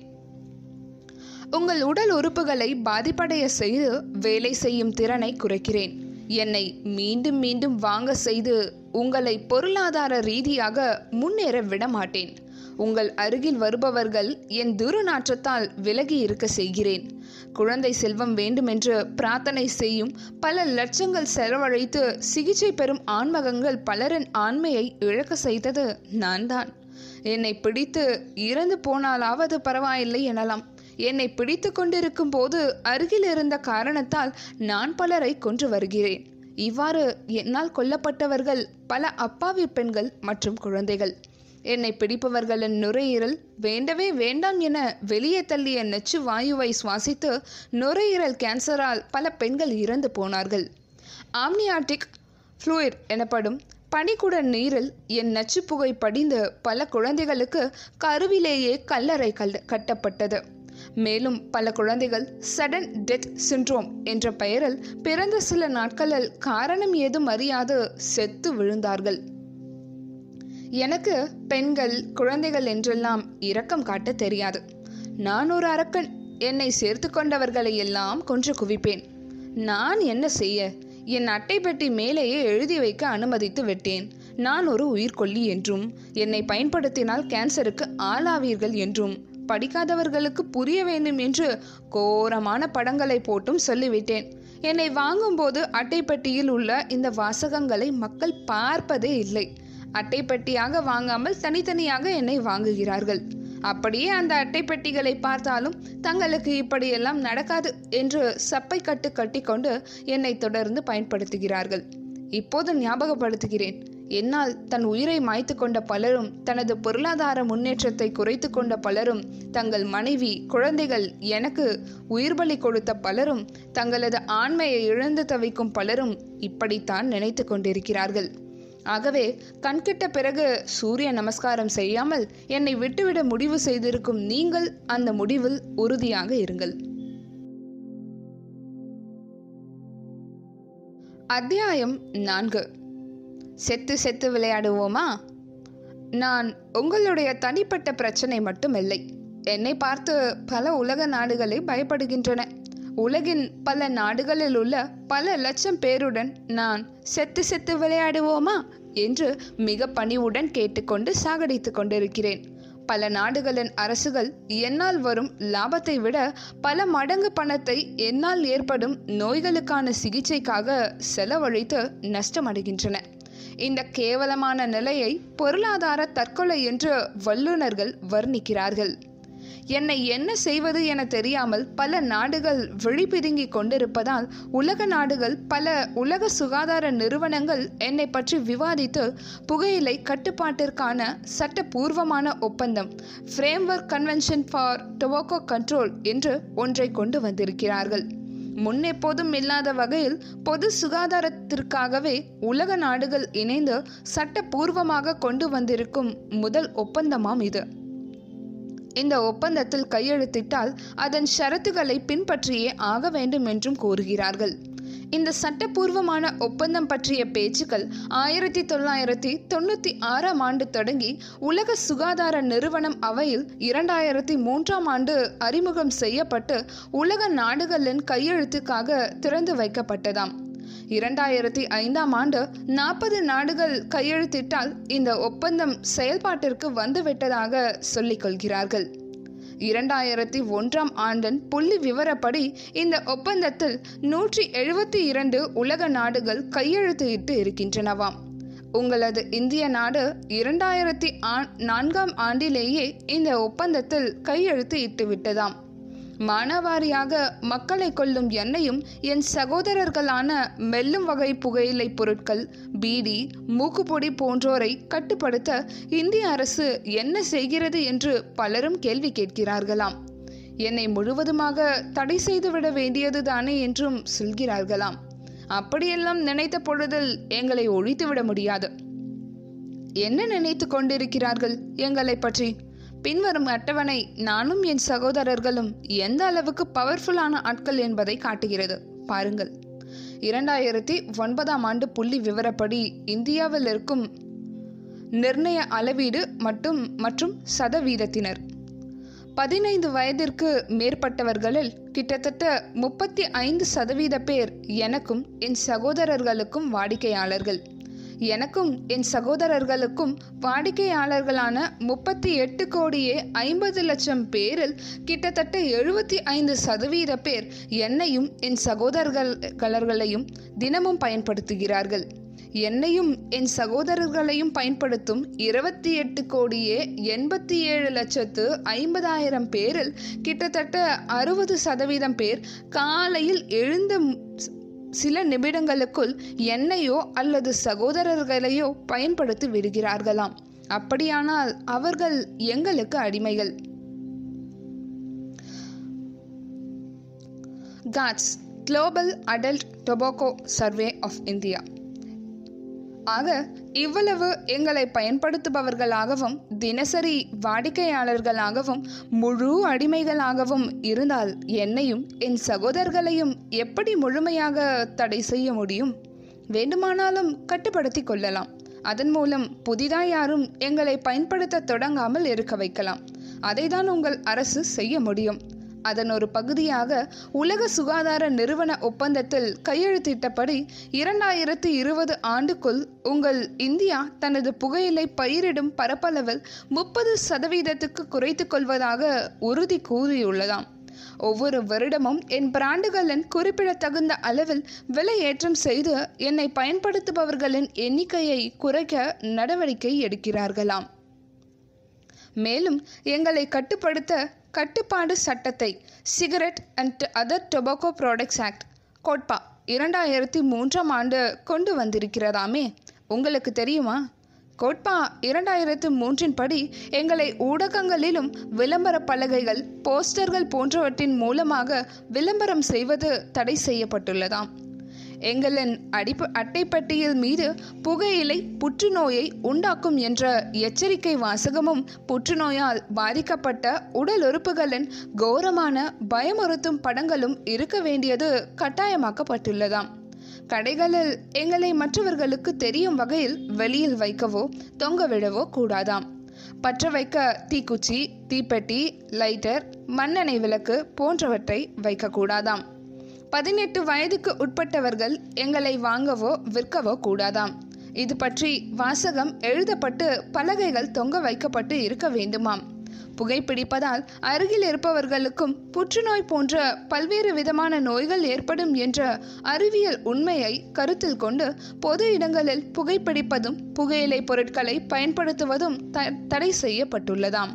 உங்கள் உடல் உறுப்புகளை பாதிப்படைய செய்து வேலை செய்யும் திறனை குறைக்கிறேன் என்னை மீண்டும் மீண்டும் வாங்க செய்து உங்களை பொருளாதார ரீதியாக முன்னேற விட மாட்டேன் உங்கள் அருகில் வருபவர்கள் என் துருநாற்றத்தால் விலகி இருக்க செய்கிறேன் குழந்தை செல்வம் வேண்டுமென்று பிரார்த்தனை செய்யும் பல லட்சங்கள் செலவழித்து சிகிச்சை பெறும் ஆண்மகங்கள் பலரின் ஆண்மையை இழக்க செய்தது நான் தான் என்னை பிடித்து இறந்து போனாலாவது பரவாயில்லை எனலாம் என்னை பிடித்து கொண்டிருக்கும் போது அருகில் இருந்த காரணத்தால் நான் பலரை கொன்று வருகிறேன் இவ்வாறு என்னால் கொல்லப்பட்டவர்கள் பல அப்பாவி பெண்கள் மற்றும் குழந்தைகள் என்னை பிடிப்பவர்களின் நுரையீரல் வேண்டவே வேண்டாம் என வெளியே தள்ளிய நச்சு வாயுவை சுவாசித்து நுரையீரல் கேன்சரால் பல பெண்கள் இறந்து போனார்கள் ஆம்னியாட்டிக் ஃப்ளூயிட் எனப்படும் பனிக்குட நீரில் என் நச்சு புகை படிந்து பல குழந்தைகளுக்கு கருவிலேயே கல்லறை கல் கட்டப்பட்டது மேலும் பல குழந்தைகள் சடன் டெத் சிண்ட்ரோம் என்ற பெயரில் பிறந்த சில நாட்களில் காரணம் ஏதும் அறியாது செத்து விழுந்தார்கள் எனக்கு பெண்கள் குழந்தைகள் என்றெல்லாம் இரக்கம் காட்ட தெரியாது நான் ஒரு அரக்கன் என்னை சேர்த்து கொண்டவர்களை எல்லாம் கொன்று குவிப்பேன் நான் என்ன செய்ய என் அட்டை பெட்டி மேலேயே எழுதி வைக்க அனுமதித்து விட்டேன் நான் ஒரு உயிர்கொல்லி என்றும் என்னை பயன்படுத்தினால் கேன்சருக்கு ஆளாவீர்கள் என்றும் படிக்காதவர்களுக்கு புரிய வேண்டும் என்று கோரமான படங்களை போட்டும் சொல்லிவிட்டேன் என்னை வாங்கும்போது அட்டைப்பெட்டியில் உள்ள இந்த வாசகங்களை மக்கள் பார்ப்பதே இல்லை அட்டைப்பெட்டியாக வாங்காமல் தனித்தனியாக என்னை வாங்குகிறார்கள் அப்படியே அந்த அட்டை பெட்டிகளை பார்த்தாலும் தங்களுக்கு இப்படியெல்லாம் நடக்காது என்று சப்பை கட்டு கட்டிக்கொண்டு என்னை தொடர்ந்து பயன்படுத்துகிறார்கள் இப்போது ஞாபகப்படுத்துகிறேன் என்னால் தன் உயிரை மாய்த்து கொண்ட பலரும் தனது பொருளாதார முன்னேற்றத்தை குறைத்து கொண்ட பலரும் தங்கள் மனைவி குழந்தைகள் எனக்கு உயிர்பலி கொடுத்த பலரும் தங்களது ஆண்மையை இழந்து தவிக்கும் பலரும் இப்படித்தான் நினைத்து கொண்டிருக்கிறார்கள் ஆகவே கண்கிட்ட பிறகு சூரிய நமஸ்காரம் செய்யாமல் என்னை விட்டுவிட முடிவு செய்திருக்கும் நீங்கள் அந்த முடிவில் உறுதியாக இருங்கள் அத்தியாயம் நான்கு செத்து செத்து விளையாடுவோமா நான் உங்களுடைய தனிப்பட்ட பிரச்சனை மட்டும் இல்லை என்னை பார்த்து பல உலக நாடுகளே பயப்படுகின்றன உலகின் பல நாடுகளில் உள்ள பல லட்சம் பேருடன் நான் செத்து செத்து விளையாடுவோமா என்று மிக பணிவுடன் கேட்டுக்கொண்டு சாகடித்து கொண்டிருக்கிறேன் பல நாடுகளின் அரசுகள் என்னால் வரும் லாபத்தை விட பல மடங்கு பணத்தை என்னால் ஏற்படும் நோய்களுக்கான சிகிச்சைக்காக செலவழித்து நஷ்டமடைகின்றன இந்த கேவலமான நிலையை பொருளாதார தற்கொலை என்று வல்லுநர்கள் வர்ணிக்கிறார்கள் என்னை என்ன செய்வது என தெரியாமல் பல நாடுகள் விழிபிதுங்கி கொண்டிருப்பதால் உலக நாடுகள் பல உலக சுகாதார நிறுவனங்கள் என்னை பற்றி விவாதித்து புகையிலை கட்டுப்பாட்டிற்கான சட்டபூர்வமான ஒப்பந்தம் framework convention for tobacco control என்று ஒன்றை கொண்டு வந்திருக்கிறார்கள் முன்னெப்போதும் இல்லாத வகையில் பொது சுகாதாரத்திற்காகவே உலக நாடுகள் இணைந்து சட்டபூர்வமாக கொண்டு வந்திருக்கும் முதல் ஒப்பந்தமாம் இது இந்த ஒப்பந்தத்தில் கையெழுத்திட்டால் அதன் ஷரத்துகளை பின்பற்றியே ஆக வேண்டும் என்றும் கூறுகிறார்கள் இந்த சட்டப்பூர்வமான ஒப்பந்தம் பற்றிய பேச்சுக்கள் ஆயிரத்தி தொள்ளாயிரத்தி தொண்ணூற்றி ஆறாம் ஆண்டு தொடங்கி உலக சுகாதார நிறுவனம் அவையில் இரண்டாயிரத்தி மூன்றாம் ஆண்டு அறிமுகம் செய்யப்பட்டு உலக நாடுகளின் கையெழுத்துக்காக திறந்து வைக்கப்பட்டதாம் இரண்டாயிரத்தி ஐந்தாம் ஆண்டு நாற்பது நாடுகள் கையெழுத்திட்டால் இந்த ஒப்பந்தம் செயல்பாட்டிற்கு வந்துவிட்டதாக சொல்லிக் கொள்கிறார்கள் இரண்டாயிரத்தி ஒன்றாம் ஆண்டின் புள்ளி விவரப்படி இந்த ஒப்பந்தத்தில் நூற்றி எழுபத்தி இரண்டு உலக நாடுகள் கையெழுத்து இட்டு இருக்கின்றனவாம் உங்களது இந்திய நாடு இரண்டாயிரத்தி நான்காம் ஆண்டிலேயே இந்த ஒப்பந்தத்தில் கையெழுத்து இட்டு விட்டதாம் மானாவாரியாக மக்களை கொல்லும் எண்ணெயும் என் சகோதரர்களான மெல்லும் வகை புகையிலை பொருட்கள் பீடி மூக்குப்பொடி போன்றோரை கட்டுப்படுத்த இந்திய அரசு என்ன செய்கிறது என்று பலரும் கேள்வி கேட்கிறார்களாம் என்னை முழுவதுமாக தடை செய்துவிட வேண்டியதுதானே என்றும் சொல்கிறார்களாம் அப்படியெல்லாம் நினைத்த பொழுதில் எங்களை ஒழித்துவிட முடியாது என்ன நினைத்து கொண்டிருக்கிறார்கள் எங்களை பற்றி பின்வரும் அட்டவணை நானும் என் சகோதரர்களும் எந்த அளவுக்கு பவர்ஃபுல்லான ஆட்கள் என்பதை காட்டுகிறது பாருங்கள் இரண்டாயிரத்தி ஒன்பதாம் ஆண்டு புள்ளி விவரப்படி இந்தியாவில் இருக்கும் நிர்ணய அளவீடு மற்றும் மற்றும் சதவீதத்தினர் பதினைந்து வயதிற்கு மேற்பட்டவர்களில் கிட்டத்தட்ட முப்பத்தி ஐந்து சதவீத பேர் எனக்கும் என் சகோதரர்களுக்கும் வாடிக்கையாளர்கள் எனக்கும் என் சகோதரர்களுக்கும் வாடிக்கையாளர்களான முப்பத்தி எட்டு கோடியே ஐம்பது லட்சம் பேரில் கிட்டத்தட்ட எழுபத்தி ஐந்து சதவீத பேர் என்னையும் என் சகோதரர்களையும் தினமும் பயன்படுத்துகிறார்கள் என்னையும் என் சகோதரர்களையும் பயன்படுத்தும் இருபத்தி எட்டு கோடியே எண்பத்தி ஏழு லட்சத்து ஐம்பதாயிரம் பேரில் கிட்டத்தட்ட அறுபது சதவீதம் பேர் காலையில் எழுந்த சில நிமிடங்களுக்குள் என்னையோ அல்லது சகோதரர்களையோ பயன்படுத்தி விடுகிறார்களாம் அப்படியானால் அவர்கள் எங்களுக்கு அடிமைகள் GATS global adult tobacco survey of India ஆக இவ்வளவு எங்களை பயன்படுத்துபவர்களாகவும் தினசரி வாடிக்கையாளர்களாகவும் முழு அடிமைகளாகவும் இருந்தால் என்னையும் என் சகோதரர்களையும் எப்படி முழுமையாக தடை செய்ய முடியும் வேண்டுமானாலும் கட்டுப்படுத்தி கொள்ளலாம் அதன் மூலம் புதிதாய் யாரும் எங்களை பயன்படுத்த தொடங்காமல் இருக்க வைக்கலாம் அதைதான் உங்கள் அரசு செய்ய முடியும் அதன் ஒரு பகுதியாக உலக சுகாதார நிறுவன ஒப்பந்தத்தில் கையெழுத்திட்டபடி இரண்டாயிரத்தி இருபது ஆண்டுக்குள் உங்கள் இந்தியா தனது புகையிலை பயிரிடும் பரப்பளவில் முப்பது சதவீதத்துக்கு குறைத்து கொள்வதாக உறுதி கூறியுள்ளதாம் ஒவ்வொரு வருடமும் என் பிராண்டுகளின் குறிப்பிடத்தகுந்த அளவில் விலை ஏற்றம் செய்து என்னை பயன்படுத்துபவர்களின் எண்ணிக்கையை குறைக்க நடவடிக்கை எடுக்கிறார்களாம் மேலும் எங்களை கட்டுப்படுத்த கட்டுப்பாடு சட்டத்தை cigarette and other tobacco products act COTPA இரண்டாயிரத்தி மூன்றாம் ஆண்டு கொண்டு வந்திருக்கிறதாமே உங்களுக்கு தெரியுமா கோட்பா இரண்டாயிரத்து மூன்றின் படி எங்களை ஊடகங்களிலும் விளம்பர பலகைகள் போஸ்டர்கள் போன்றவற்றின் மூலமாக விளம்பரம் செய்வது தடை செய்யப்பட்டுள்ளதாம் எங்களின் அடிப்பு அட்டைப்பட்டியில் மீது புகையிலை புற்றுநோயை உண்டாக்கும் என்ற எச்சரிக்கை வாசகமும் புற்றுநோயால் பாதிக்கப்பட்ட உடல் உறுப்புகளின் கோரமான பயமுறுத்தும் படங்களும் இருக்க வேண்டியது கட்டாயமாக்கப்பட்டுள்ளதாம் கடைகளில் எங்களை மற்றவர்களுக்கு தெரியும் வகையில் வெளியில் வைக்கவோ தொங்க விடவோ கூடாதாம் பற்ற வைக்க தீக்குச்சி தீப்பெட்டி லைட்டர் மண்ணெண்ணெய் விளக்கு போன்றவற்றை வைக்கக்கூடாதாம் பதினெட்டு வயதுக்கு உட்பட்டவர்கள் எங்களை வாங்கவோ விற்கவோ கூடாதாம் இது பற்றி வாசகம் எழுதப்பட்டு பலகைகள் தொங்க வைக்கப்பட்டு இருக்க வேண்டுமாம் புகைப்பிடிப்பதால் அருகில் இருப்பவர்களுக்கும் புற்றுநோய் போன்ற பல்வேறு விதமான நோய்கள் ஏற்படும் என்ற அறிவியல் உண்மையை கருத்தில் கொண்டு பொது இடங்களில் புகைப்பிடிப்பதும் புகையிலை பொருட்களை பயன்படுத்துவதும் த தடை செய்யப்பட்டுள்ளதாம்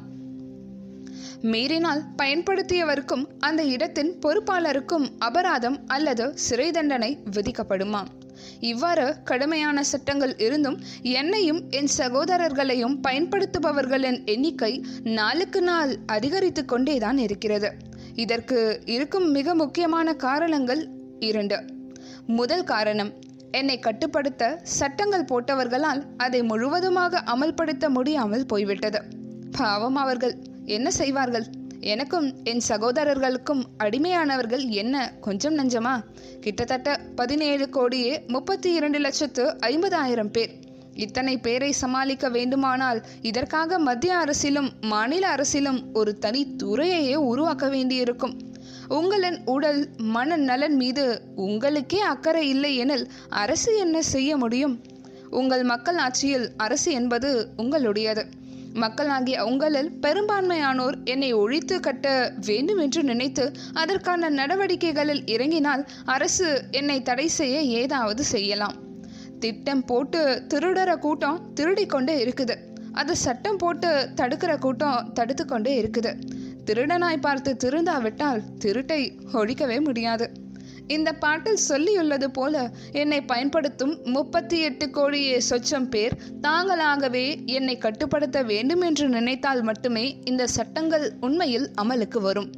மீறினால் பயன்படுத்தியவருக்கும் அந்த இடத்தின் பொறுப்பாளருக்கும் அபராதம் அல்லது சிறை தண்டனை விதிக்கப்படுமாம் இவ்வாறு கடுமையான சட்டங்கள் இருந்தும் என்னையும் என் சகோதரர்களையும் பயன்படுத்துபவர்களின் எண்ணிக்கை நாளுக்கு நாள் அதிகரித்து கொண்டேதான் இருக்கிறது இதற்கு இருக்கும் மிக முக்கியமான காரணங்கள் இரண்டு முதல் காரணம் என்னை கட்டுப்படுத்த சட்டங்கள் போட்டவர்களால் அதை முழுவதுமாக அமல்படுத்த முடியாமல் போய்விட்டது பாவம் அவர்கள் என்ன செய்வார்கள் எனக்கும் என் சகோதரர்களுக்கும் அடிமையானவர்கள் என்ன கொஞ்சம் நஞ்சமா கிட்டத்தட்ட பதினேழு கோடியே முப்பத்தி இரண்டு லட்சத்து ஐம்பதாயிரம் பேர் இத்தனை பேரை சமாளிக்க வேண்டுமானால் இதற்காக மத்திய அரசிலும் மாநில அரசிலும் ஒரு தனி துறையையே உருவாக்க வேண்டியிருக்கும் உங்களின் உடல் மன நலன் மீது உங்களுக்கே அக்கறை இல்லை எனில் அரசு என்ன செய்ய முடியும் உங்கள் மக்கள் ஆட்சியில் அரசு என்பது உங்களுடையது மக்களாகிய உங்களில் பெரும்பான்மையானோர் என்னை ஒழித்து கட்ட வேண்டும் என்று நினைத்து அதற்கான நடவடிக்கைகளில் இறங்கினால் அரசு என்னை தடை செய்ய ஏதாவது செய்யலாம் திட்டம் போட்டு திருடுற கூட்டம் திருடிக் கொண்டே இருக்குது அது சட்டம் போட்டு தடுக்கிற கூட்டம் தடுத்து கொண்டே இருக்குது திருடனாய் பார்த்து திருந்தாவிட்டால் திருட்டை ஒழிக்கவே முடியாது இந்த பாட்டில் சொல்லியுள்ளது போல என்னை பயன்படுத்தும் முப்பத்தி எட்டு கோடியே சொச்சம் பேர் தாங்களாகவே என்னை கட்டுப்படுத்த வேண்டும் என்று நினைத்தால் மட்டுமே இந்த சட்டங்கள் உண்மையில் அமலுக்கு வரும்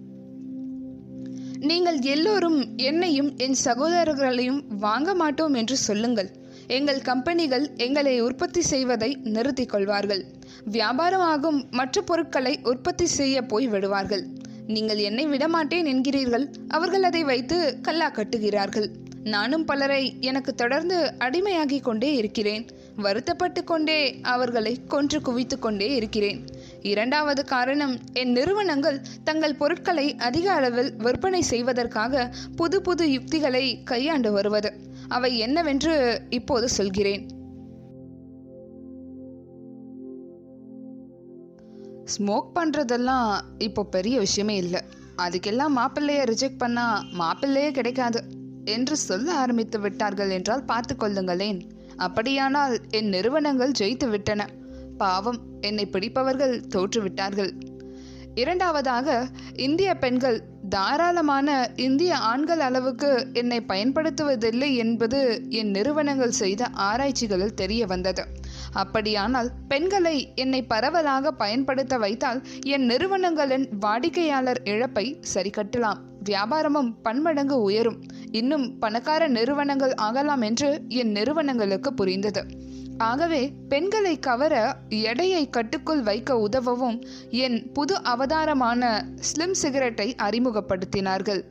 நீங்கள் எல்லோரும் என்னையும் என் சகோதரர்களையும் வாங்க மாட்டோம் என்று சொல்லுங்கள் எங்கள் கம்பெனிகள் எங்களை உற்பத்தி செய்வதை நிறுத்திக் கொள்வார்கள் வியாபாரமாகும் மற்ற பொருட்களை உற்பத்தி செய்ய போய் விடுவார்கள் நீங்கள் என்னை விடமாட்டேன் என்கிறீர்கள் அவர்கள் அதை வைத்து கல்லா கட்டுகிறார்கள் நானும் பலரை எனக்கு தொடர்ந்து அடிமையாகி கொண்டே இருக்கிறேன் வருத்தப்பட்டு கொண்டே அவர்களை கொன்று குவித்து கொண்டே இருக்கிறேன் இரண்டாவது காரணம் என் நிறுவனங்கள் தங்கள் பொருட்களை அதிக அளவில் விற்பனை செய்வதற்காக புது புது யுக்திகளை கையாண்டு வருவது அவை என்னவென்று இப்போது சொல்கிறேன் ஸ்மோக் பண்ணுறதெல்லாம் இப்போ பெரிய விஷயமே இல்லை அதுக்கெல்லாம் மாப்பிள்ளையை ரிஜெக்ட் பண்ணால் மாப்பிள்ளையே கிடைக்காது என்று சொல்ல ஆரம்பித்து விட்டார்கள் என்றால் பார்த்து கொள்ளுங்களேன் அப்படியானால் என் நிறுவனங்கள் ஜெயித்து விட்டன பாவம் என்னை பிடிப்பவர்கள் தோற்றுவிட்டார்கள் இரண்டாவதாக இந்திய பெண்கள் தாராளமான இந்திய ஆண்கள் அளவுக்கு என்னை பயன்படுத்துவதில்லை என்பது என் நிறுவனங்கள் செய்த ஆராய்ச்சிகளில் தெரிய வந்தது அப்படியானால் பெண்களை என்னை பரவலாக பயன்படுத்த வைத்தால் என் நிறுவனங்களின் வாடிக்கையாளர் இழப்பை சரி கட்டலாம் வியாபாரமும் பன்மடங்கு உயரும் இன்னும் பணக்கார நிறுவனங்கள் ஆகலாம் என்று என் நிறுவனங்களுக்கு புரிந்தது ஆகவே பெண்களை கவர எடையை கட்டுக்குள் வைக்க உதவவும் என் புது அவதாரமான ஸ்லிம் சிகரெட்டை அறிமுகப்படுத்தினார்கள்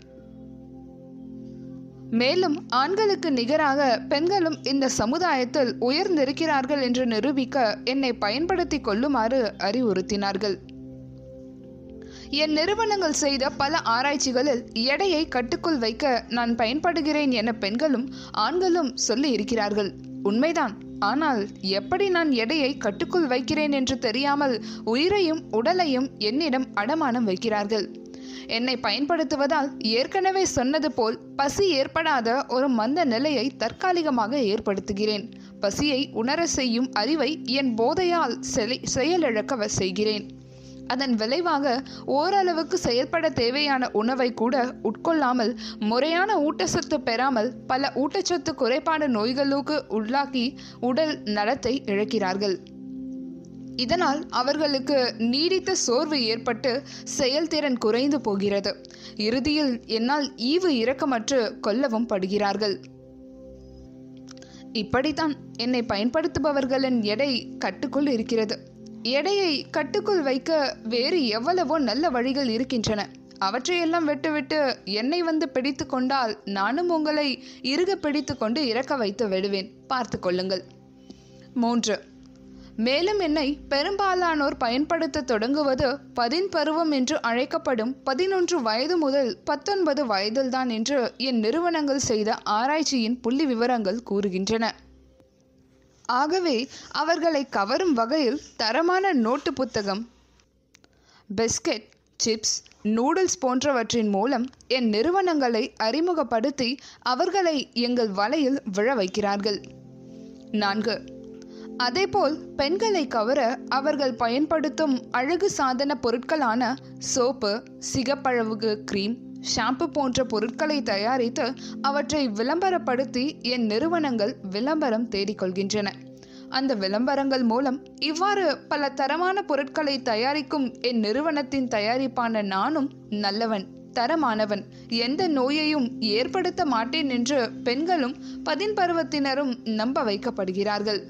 மேலும் ஆண்களுக்கு நிகராக பெண்களும் இந்த சமுதாயத்தில் உயர்ந்திருக்கிறார்கள் என்று நிரூபிக்க என்னை பயன்படுத்திக் கொள்ளுமாறு அறிவுறுத்தினார்கள் என் நிறுவனங்கள் செய்த பல ஆராய்ச்சிகளில் எடையை கட்டுக்குள் வைக்க நான் பயன்படுகிறேன் என பெண்களும் ஆண்களும் சொல்லி இருக்கிறார்கள் உண்மைதான் ஆனால் எப்படி நான் எடையை கட்டுக்குள் வைக்கிறேன் என்று தெரியாமல் உயிரையும் உடலையும் என்னிடம் அடமானம் வைக்கிறார்கள் என்னை பயன்படுத்துவதால் ஏற்கனவே சொன்னது போல் பசி ஏற்படாத ஒரு மந்த நிலையை தற்காலிகமாக ஏற்படுத்துகிறேன் பசியை உணர செய்யும் அறிவை என் போதையால் செலை- செயலிழக்க வ- செய்கிறேன் அதன் விளைவாக ஓரளவுக்கு செயல்பட தேவையான உணவை கூட உட்கொள்ளாமல் முறையான ஊட்டச்சத்து பெறாமல் பல ஊட்டச்சத்து குறைபாடு நோய்களுக்கு உள்ளாக்கி உடல் நலத்தை இழக்கிறார்கள் இதனால் அவர்களுக்கு நீடித்த சோர்வு ஏற்பட்டு செயல்திறன் குறைந்து போகிறது இறுதியில் என்னால் ஈவு இரக்கமற்று கொல்லவும் படுகிறார்கள் இப்படித்தான் என்னை பயன்படுத்துபவர்களின் எடை கட்டுக்குள் இருக்கிறது எடையை கட்டுக்குள் வைக்க வேறு எவ்வளவோ நல்ல வழிகள் இருக்கின்றன அவற்றையெல்லாம் விட்டுவிட்டு என்னை வந்து பிடித்து கொண்டால் நானும் உங்களை இறுக பிடித்து கொண்டு இறக்க வைத்து விடுவேன் பார்த்து கொள்ளுங்கள் மூன்று மேலும் என்னை பெரும்பாலானோர் பயன்படுத்த தொடங்குவது பதின் பருவம் என்று அழைக்கப்படும் பதினொன்று வயது முதல் பத்தொன்பது வயதில்தான் என்று என் நிறுவனங்கள் செய்த ஆராய்ச்சியின் புள்ளி விவரங்கள் கூறுகின்றன ஆகவே அவர்களை கவரும் வகையில் தரமான நோட்டு புத்தகம் பிஸ்கெட் சிப்ஸ் நூடுல்ஸ் போன்றவற்றின் மூலம் என் நிறுவனங்களை அறிமுகப்படுத்தி அவர்களை எங்கள் வலையில் விழ வைக்கிறார்கள் நான்கு அதேபோல் பெண்களை கவர அவர்கள் பயன்படுத்தும் அழகு சாதன பொருட்களான சோப்பு சிகப்பழகு கிரீம் ஷாம்பு போன்ற பொருட்களை தயாரித்து அவற்றை விளம்பரப்படுத்தி என் நிறுவனங்கள் விளம்பரம் தேடிக்கொள்கின்றன அந்த விளம்பரங்கள் மூலம் இவ்வாறு பல தரமான பொருட்களை தயாரிக்கும் என் நிறுவனத்தின் தயாரிப்பான நானும் நல்லவன் தரமானவன் எந்த நோயையும் ஏற்படுத்த மாட்டேன் என்று பெண்களும் பதின் பருவத்தினரும் நம்ப வைக்கப்படுகிறார்கள்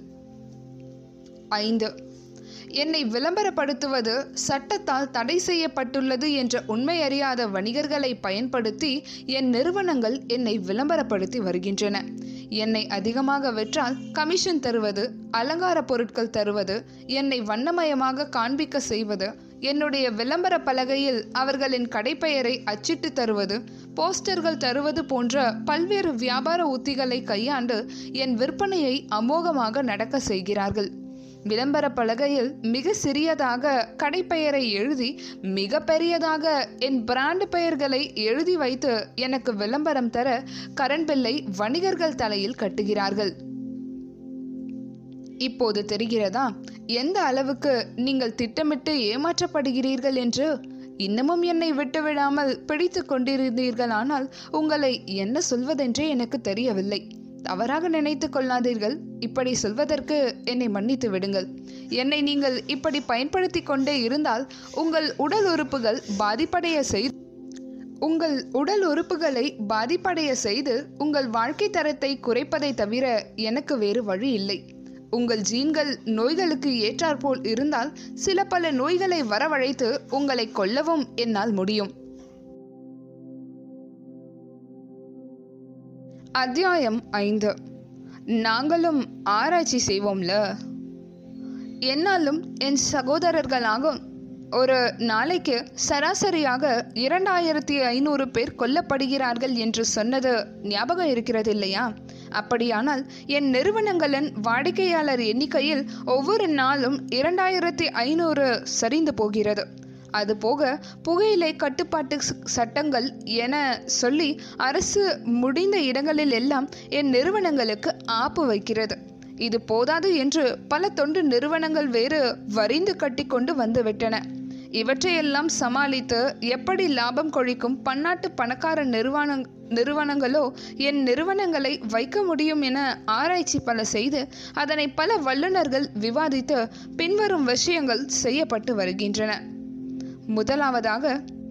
ஐந்து என்னை விளம்பரப்படுத்துவது சட்டத்தால் தடை செய்யப்பட்டுள்ளது என்ற உண்மை அறியாத வணிகர்களை பயன்படுத்தி என் நிறுவனங்கள் என்னை விளம்பரப்படுத்தி வருகின்றன என்னை அதிகமாக விற்றால் கமிஷன் தருவது அலங்கார பொருட்கள் தருவது என்னை வண்ணமயமாக காண்பிக்க செய்வது என்னுடைய விளம்பர பலகையில் அவர்களின் கடைப்பெயரை அச்சிட்டு தருவது போஸ்டர்கள் தருவது போன்ற பல்வேறு வியாபார உத்திகளை கையாண்டு என் விற்பனையை அமோகமாக நடக்க செய்கிறார்கள் விளம்பர பலகையில் மிக சிறியதாக கடைப்பெயரை எழுதி மிக பெரியதாக என் பிராண்ட் பெயர்களை எழுதி வைத்து எனக்கு விளம்பரம் தர கரண்ட் பில்லை வணிகர்கள் தலையில் கட்டுகிறார்கள் இப்போது தெரிகிறதா எந்த அளவுக்கு நீங்கள் திட்டமிட்டு ஏமாற்றப்படுகிறீர்கள் என்று இன்னமும் என்னை விட்டுவிடாமல் பிடித்து கொண்டிருந்தீர்களானால் உங்களை என்ன சொல்வதென்றே எனக்கு தெரியவில்லை தவறாக நினைத்து கொள்ளாதீர்கள் இப்படி சொல்வதற்கு என்னை மன்னித்து விடுங்கள் என்னை நீங்கள் இப்படி பயன்படுத்தி கொண்டே இருந்தால் உங்கள் உடல் உறுப்புகள் பாதிப்படைய செய்து உங்கள் உடல் உறுப்புகளை பாதிப்படைய செய்து உங்கள் வாழ்க்கை தரத்தை குறைப்பதை தவிர எனக்கு வேறு வழி இல்லை உங்கள் ஜீன்கள் நோய்களுக்கு ஏற்றாற்போல் இருந்தால் சில பல நோய்களை வரவழைத்து உங்களை கொல்லவும் என்னால் முடியும் அத்தியாயம் ஐந்து நாங்களும் ஆராய்ச்சி செய்வோம்ல என்னாலும் என் சகோதரர்களாகும் ஒரு நாளைக்கு சராசரியாக இரண்டாயிரத்தி ஐநூறு பேர் கொல்லப்படுகிறார்கள் என்று சொன்னது ஞாபகம் இருக்கிறது இல்லையா அப்படியானால் என் நிறுவனங்களின் வாடிக்கையாளர் எண்ணிக்கையில் ஒவ்வொரு நாளும் இரண்டாயிரத்தி ஐநூறு சரிந்து போகிறது அதுபோக புகையிலை கட்டுப்பாட்டு ச- சட்டங்கள் என சொல்லி அரசு முடிந்த இடங்களில் எல்லாம் என் நிறுவனங்களுக்கு ஆப்பு வைக்கிறது இது போதாது என்று பல தொண்டு நிறுவனங்கள் வேறு வரிந்து கட்டிக்கொண்டு வந்துவிட்டன இவற்றையெல்லாம் சமாளித்து எப்படி லாபம் கொழிக்கும் பன்னாட்டு பணக்கார நிறுவன நிறுவனங்களோ என் நிறுவனங்களை வைக்க முடியும் என ஆராய்ச்சி பல செய்து அதனை பல வல்லுநர்கள் விவாதித்து பின்வரும் விஷயங்கள் செய்யப்பட்டு வருகின்றன முதலாவதாக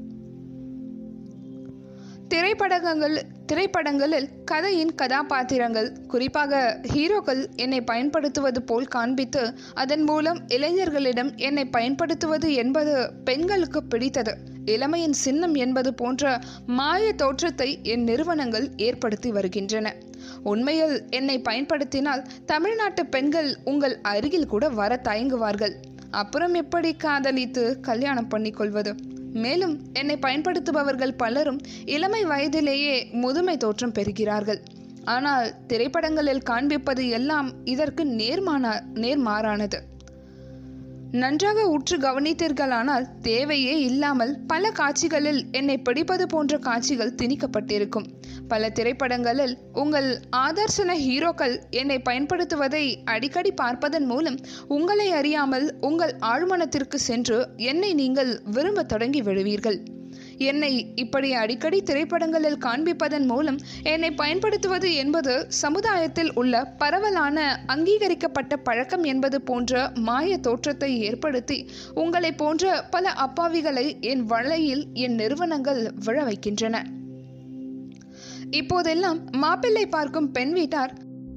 திரைப்படங்கள் திரைப்படங்களில் கதையின் கதாபாத்திரங்கள் குறிப்பாக ஹீரோக்கள் என்னை பயன்படுத்துவது போல் காண்பித்து அதன் மூலம் இளைஞர்களிடம் என்னை பயன்படுத்துவது என்பது பெண்களுக்கு பிடித்தது இளமையின் சின்னம் என்பது போன்ற மாய தோற்றத்தை என் நிறுவனங்கள் ஏற்படுத்தி வருகின்றன உண்மையில் என்னை பயன்படுத்தினால் தமிழ்நாட்டு பெண்கள் உங்கள் அருகில் கூட வர தயங்குவார்கள் அப்புறம் எப்படி காதலித்து கல்யாணம் பண்ணிக்கொள்வது மேலும் என்னை பயன்படுத்துபவர்கள் பலரும் இளமை வயதிலேயே முதுமை தோற்றம் பெறுகிறார்கள் ஆனால் திரைப்படங்களில் காண்பிப்பது எல்லாம் இதற்கு நேர்மான நேர்மாறானது நன்றாக உற்று கவனித்தீர்களானால் தேவையே இல்லாமல் பல காட்சிகளில் என்னை பிடிப்பது போன்ற காட்சிகள் திணிக்கப்பட்டிருக்கும் பல திரைப்படங்களில் உங்கள் ஆதர்சன ஹீரோக்கள் என்னை பயன்படுத்துவதை அடிக்கடி பார்ப்பதன் மூலம் உங்களை அறியாமல் உங்கள் ஆழ்மனத்திற்கு சென்று என்னை நீங்கள் விரும்ப தொடங்கி விடுவீர்கள் என்னை இப்படி அடிக்கடி திரைப்படங்களில் காண்பிப்பதன் மூலம் என்னை பயன்படுத்துவது என்பது சமுதாயத்தில் உள்ள பரவலான அங்கீகரிக்கப்பட்ட பழக்கம் என்பது போன்ற மாய தோற்றத்தை ஏற்படுத்தி உங்களை போன்ற பல அப்பாவிகளை என் வலையில் என் நிறுவனங்கள் விழ வைக்கின்றன இப்போதெல்லாம் மாப்பிள்ளை பார்க்கும் பெண் வீட்டார்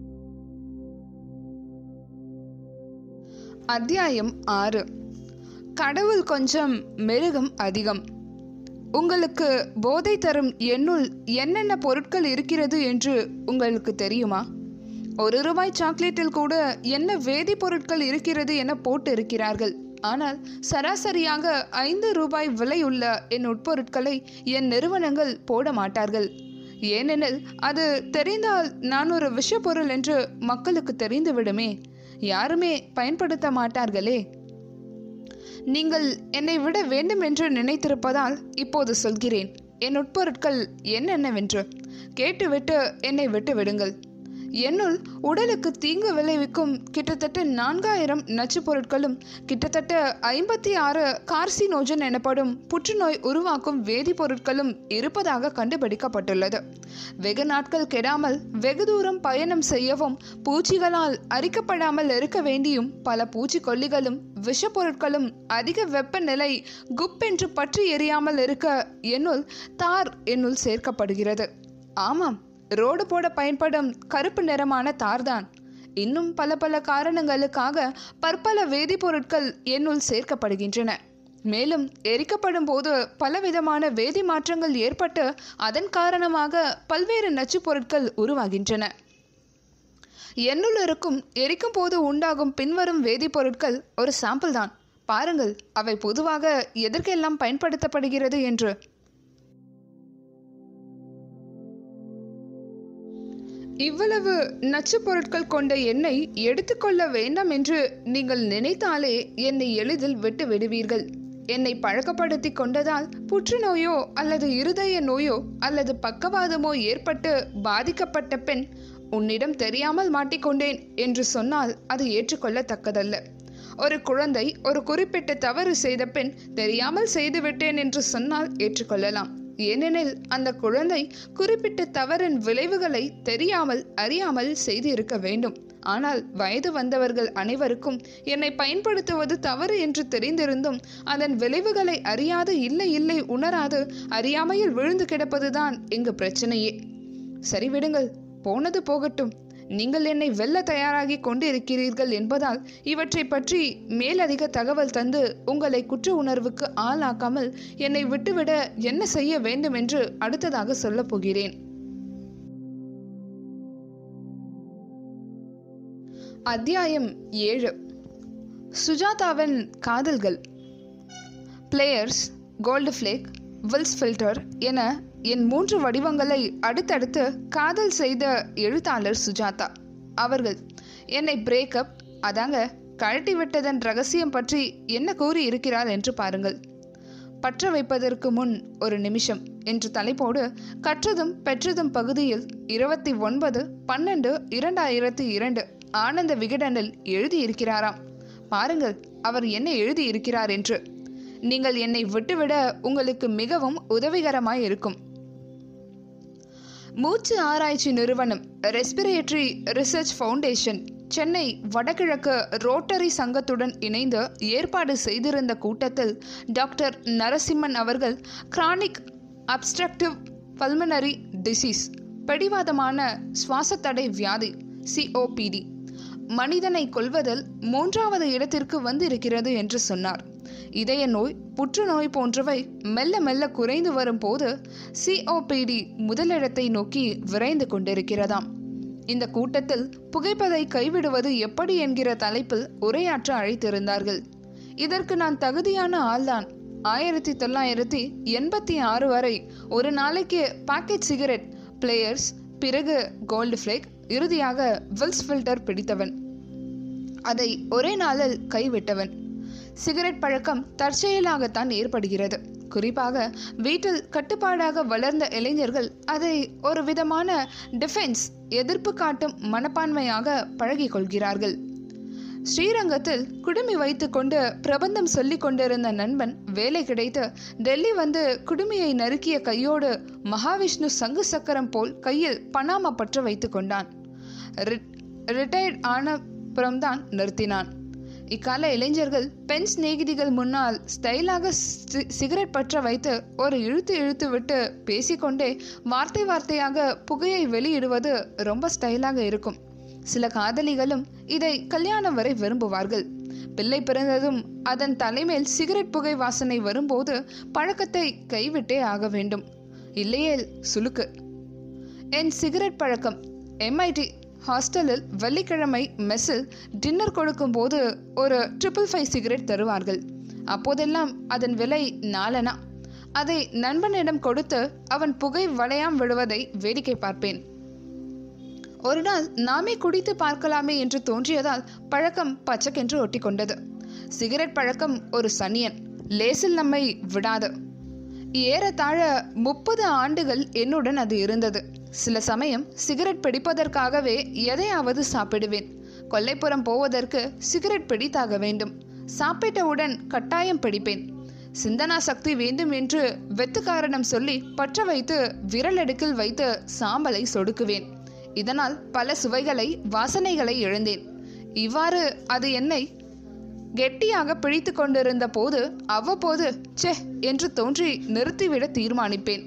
அத்தியாயம் ஆறு கடவுள் கொஞ்சம் மிருகம் அதிகம் உங்களுக்கு போதை தரும் எண்ணுள் என்னென்ன பொருட்கள் இருக்கிறது என்று உங்களுக்கு தெரியுமா ஒரு ரூபாய் சாக்லேட்டில் கூட என்ன வேதிப்பொருட்கள் இருக்கிறது என போட்டு இருக்கிறார்கள் ஆனால் சராசரியாக ஐந்து ரூபாய் விலையுள்ள என் உட்பொருட்களை என் நிறுவனங்கள் போட மாட்டார்கள் ஏனெனில் அது தெரிந்தால் நான் ஒரு விஷப்பொருள் என்று மக்களுக்கு தெரிந்துவிடுமே யாருமே பயன்படுத்த மாட்டார்களே நீங்கள் என்னை விட வேண்டும் என்று நினைத்திருப்பதால் இப்போது சொல்கிறேன் என் உட்பொருட்கள் என்னென்னவென்று கேட்டுவிட்டு என்னை விட்டு விடுங்கள் என்னுள் உடலுக்கு தீங்கு விளைவிக்கும் கிட்டத்தட்ட நான்காயிரம் நச்சுப் பொருட்களும் கிட்டத்தட்ட ஐம்பத்தி ஆறு கார்சினோஜன் எனப்படும் புற்றுநோய் உருவாக்கும் வேதிப்பொருட்களும் இருப்பதாக கண்டுபிடிக்கப்பட்டுள்ளது வெகு நாட்கள் கெடாமல் வெகு தூரம் பயணம் செய்யவும் பூச்சிகளால் அரிக்கப்படாமல் இருக்க வேண்டியும் பல பூச்சிக்கொல்லிகளும் விஷப்பொருட்களும் அதிக வெப்பநிலை குப்பென்று பற்றி எரியாமல் இருக்க என்னுள் தார் என்னுள் சேர்க்கப்படுகிறது ஆமாம் ரோடு போட பயன்படும் கருப்பு நிறமான தார்தான் இன்னும் பல பல காரணங்களுக்காக பற்பல வேதிப்பொருட்கள் என்னுள் சேர்க்கப்படுகின்றன மேலும் எரிக்கப்படும் போது பலவிதமான வேதி மாற்றங்கள் ஏற்பட்டு அதன் காரணமாக பல்வேறு நச்சுப் பொருட்கள் உருவாகின்றன என்னுள் இருக்கும் எரிக்கும் போது உண்டாகும் பின்வரும் வேதிப்பொருட்கள் ஒரு சாம்பிள் தான் பாருங்கள் அவை பொதுவாக எதற்கெல்லாம் பயன்படுத்தப்படுகிறது என்று இவ்வளவு நச்சுப் பொருட்கள் கொண்ட எண்ணெய் எடுத்துக்கொள்ள வேண்டாம் என்று நீங்கள் நினைத்தாலே என்னை எளிதில் விட்டு விடுவீர்கள் என்னை பழக்கப்படுத்தி கொண்டதால் புற்றுநோயோ அல்லது இருதய நோயோ அல்லது பக்கவாதமோ ஏற்பட்டு பாதிக்கப்பட்ட பெண் உன்னிடம் தெரியாமல் மாட்டிக்கொண்டேன் என்று சொன்னால் அது ஏற்றுக்கொள்ளத்தக்கதல்ல ஒரு குழந்தை ஒரு குறிப்பிட்ட தவறு செய்த பெண் தெரியாமல் செய்துவிட்டேன் என்று சொன்னால் ஏற்றுக்கொள்ளலாம் ஏனெனில் அந்த குழந்தை குறிப்பிட்ட தவறின் விளைவுகளை தெரியாமல் அறியாமல் செய்து இருக்க வேண்டும் ஆனால் வயது வந்தவர்கள் அனைவருக்கும் என்னை பயன்படுத்துவது தவறு என்று தெரிந்திருந்தும் அதன் விளைவுகளை அறியாது இல்லை இல்லை உணராது அறியாமையில் விழுந்து கிடப்பதுதான் இங்கு பிரச்சனையே சரி விடுங்கள் போனது போகட்டும் நீங்கள் என்னை வெல்ல தயாராகி கொண்டிருக்கிறீர்கள் என்பதால் இவற்றை பற்றி மேலதிக தகவல் தந்து உங்களை குற்ற உணர்வுக்கு ஆளாக்காமல் என்னை விட்டுவிட என்ன செய்ய வேண்டும் என்று அடுத்ததாக சொல்லப் போகிறேன் அத்தியாயம் ஏழு சுஜாதாவின் காதல்கள் Players Gold Flake Wills Filter என என் மூன்று வடிவங்களை அடுத்தடுத்து காதல் செய்த எழுத்தாளர் சுஜாதா அவர்கள் என்னை பிரேக்கப் அதாங்க கழட்டி விட்டதன் ரகசியம் பற்றி என்ன கூறி இருக்கிறார் என்று பாருங்கள் பற்ற வைப்பதற்கு முன் ஒரு நிமிஷம் என்ற தலைப்போடு கற்றதும் பெற்றதும் பகுதியில் இருபத்தி ஒன்பது பன்னெண்டு இரண்டாயிரத்தி இரண்டு ஆனந்த விகடனில் எழுதியிருக்கிறாராம் பாருங்கள் அவர் என்ன எழுதியிருக்கிறார் என்று நீங்கள் என்னை விட்டுவிட உங்களுக்கு மிகவும் உதவிகரமாய் இருக்கும் மூச்சு ஆராய்ச்சி நிறுவனம் ரெஸ்பிரேட்டரி ரிசர்ச் ஃபவுண்டேஷன் சென்னை வடகிழக்கு ரோட்டரி சங்கத்துடன் இணைந்து ஏற்பாடு செய்திருந்த கூட்டத்தில் டாக்டர் நரசிம்மன் அவர்கள் கிரானிக் அப்ஸ்ட்ரக்டிவ் பல்மனரி டிசீஸ் பிடிவாதமான சுவாசத்தடை வியாதி சிஓபிடி மனிதனை கொல்வதில் மூன்றாவது இடத்திற்கு வந்திருக்கிறது என்று சொன்னார் இதய நோய் புற்றுநோய் போன்றவை மெல்ல மெல்ல குறைந்து வரும் போது சிஓபிடி முதலிடத்தை நோக்கி விரைந்து கொண்டிருக்கிறதாம் இந்த கூட்டத்தில் புகைப்பதை கைவிடுவது எப்படி என்கிற தலைப்பில் உரையாற்ற அழைத்திருந்தார்கள் இதற்கு நான் தகுதியான ஆள்தான் ஆயிரத்தி தொள்ளாயிரத்தி எண்பத்தி ஆறு வரை ஒரு நாளைக்கு பாக்கெட் சிகரெட் பிளேயர்ஸ் பிறகு கோல்டு ஃப்ளேக் இறுதியாக வில்ஸ் ஃபில்டர் பிடித்தவன் அதை ஒரே நாளில் கைவிட்டவன் சிகரெட் பழக்கம் தற்செயலாகத்தான் ஏற்படுகிறது குறிப்பாக வீட்டில் கட்டுப்பாடாக வளர்ந்த இளைஞர்கள் அதை ஒரு விதமான டிஃபென்ஸ் எதிர்ப்பு காட்டும் மனப்பான்மையாக பழகிக் கொள்கிறார்கள் ஸ்ரீரங்கத்தில் குடுமி வைத்துக்கொண்டு பிரபந்தம் சொல்லிக் கொண்டிருந்த நண்பன் வேலை கிடைத்து டெல்லி வந்து குடுமியை நறுக்கிய கையோடு மகாவிஷ்ணு சங்கு சக்கரம் போல் கையில் பனாம பற்ற வைத்து கொண்டான் ரிட்டையர்ட் ஆன புறம்தான் நிறுத்தினான் இக்கால இளைஞர்கள் பெண் சிநேகிதிகள் முன்னால் ஸ்டைலாக சி- சிகரெட் பற்ற வைத்து ஒரு இழுத்து இழுத்து விட்டு பேசிக்கொண்டே வார்த்தை வார்த்தையாக புகையை வெளியிடுவது ரொம்ப ஸ்டைலாக இருக்கும் சில காதலிகளும் இதை கல்யாணம் வரை விரும்புவார்கள் பிள்ளை பிறந்ததும் அதன் தலைமேல் சிகரெட் புகை வாசனை வரும்போது பழக்கத்தை கைவிட்டே ஆக வேண்டும் இல்லையேல் சுளுக்கு என் சிகரெட் பழக்கம் எம்ஐடி ஹாஸ்டலில் வெள்ளிக்கிழமை மெஸ்ஸில் டின்னர் கொடுக்கும்போது ஒரு ட்ரிபிள் ஃபைவ் சிகரெட் தருவார்கள் அப்போதெல்லாம் அதன் விலை நாலனா அதை நண்பனிடம் கொடுத்து அவன் புகை வளையாம் விடுவதை வேடிக்கை பார்ப்பேன் ஒரு நாள் நாமே குடித்து பார்க்கலாமே என்று தோன்றியதால் பழக்கம் பச்சக்கென்று ஒட்டிக்கொண்டது சிகரெட் பழக்கம் ஒரு சனியன் லேசில் நம்மை விடாது ஏறத்தாழ முப்பது ஆண்டுகள் என்னுடன் அது இருந்தது சில சமயம் சிகரெட் பிடிப்பதற்காகவே எதையாவது சாப்பிடுவேன் கொல்லைப்புறம் போவதற்கு சிகரெட் பிடித்தாக வேண்டும் சாப்பிட்டவுடன் கட்டாயம் பிடிப்பேன் சிந்தனா சக்தி வேண்டும் என்று வெத்து காரணம் சொல்லி பற்ற வைத்து விரலடுக்கில் வைத்து சாம்பலை சொடுக்குவேன் இதனால் பல சுவைகளை வாசனைகளை இழந்தேன் இவ்வாறு அது என்னை கெட்டியாக பிழித்து கொண்டிருந்த போது அவ்வப்போது ச்சே என்று தோன்றி நிறுத்திவிட தீர்மானிப்பேன்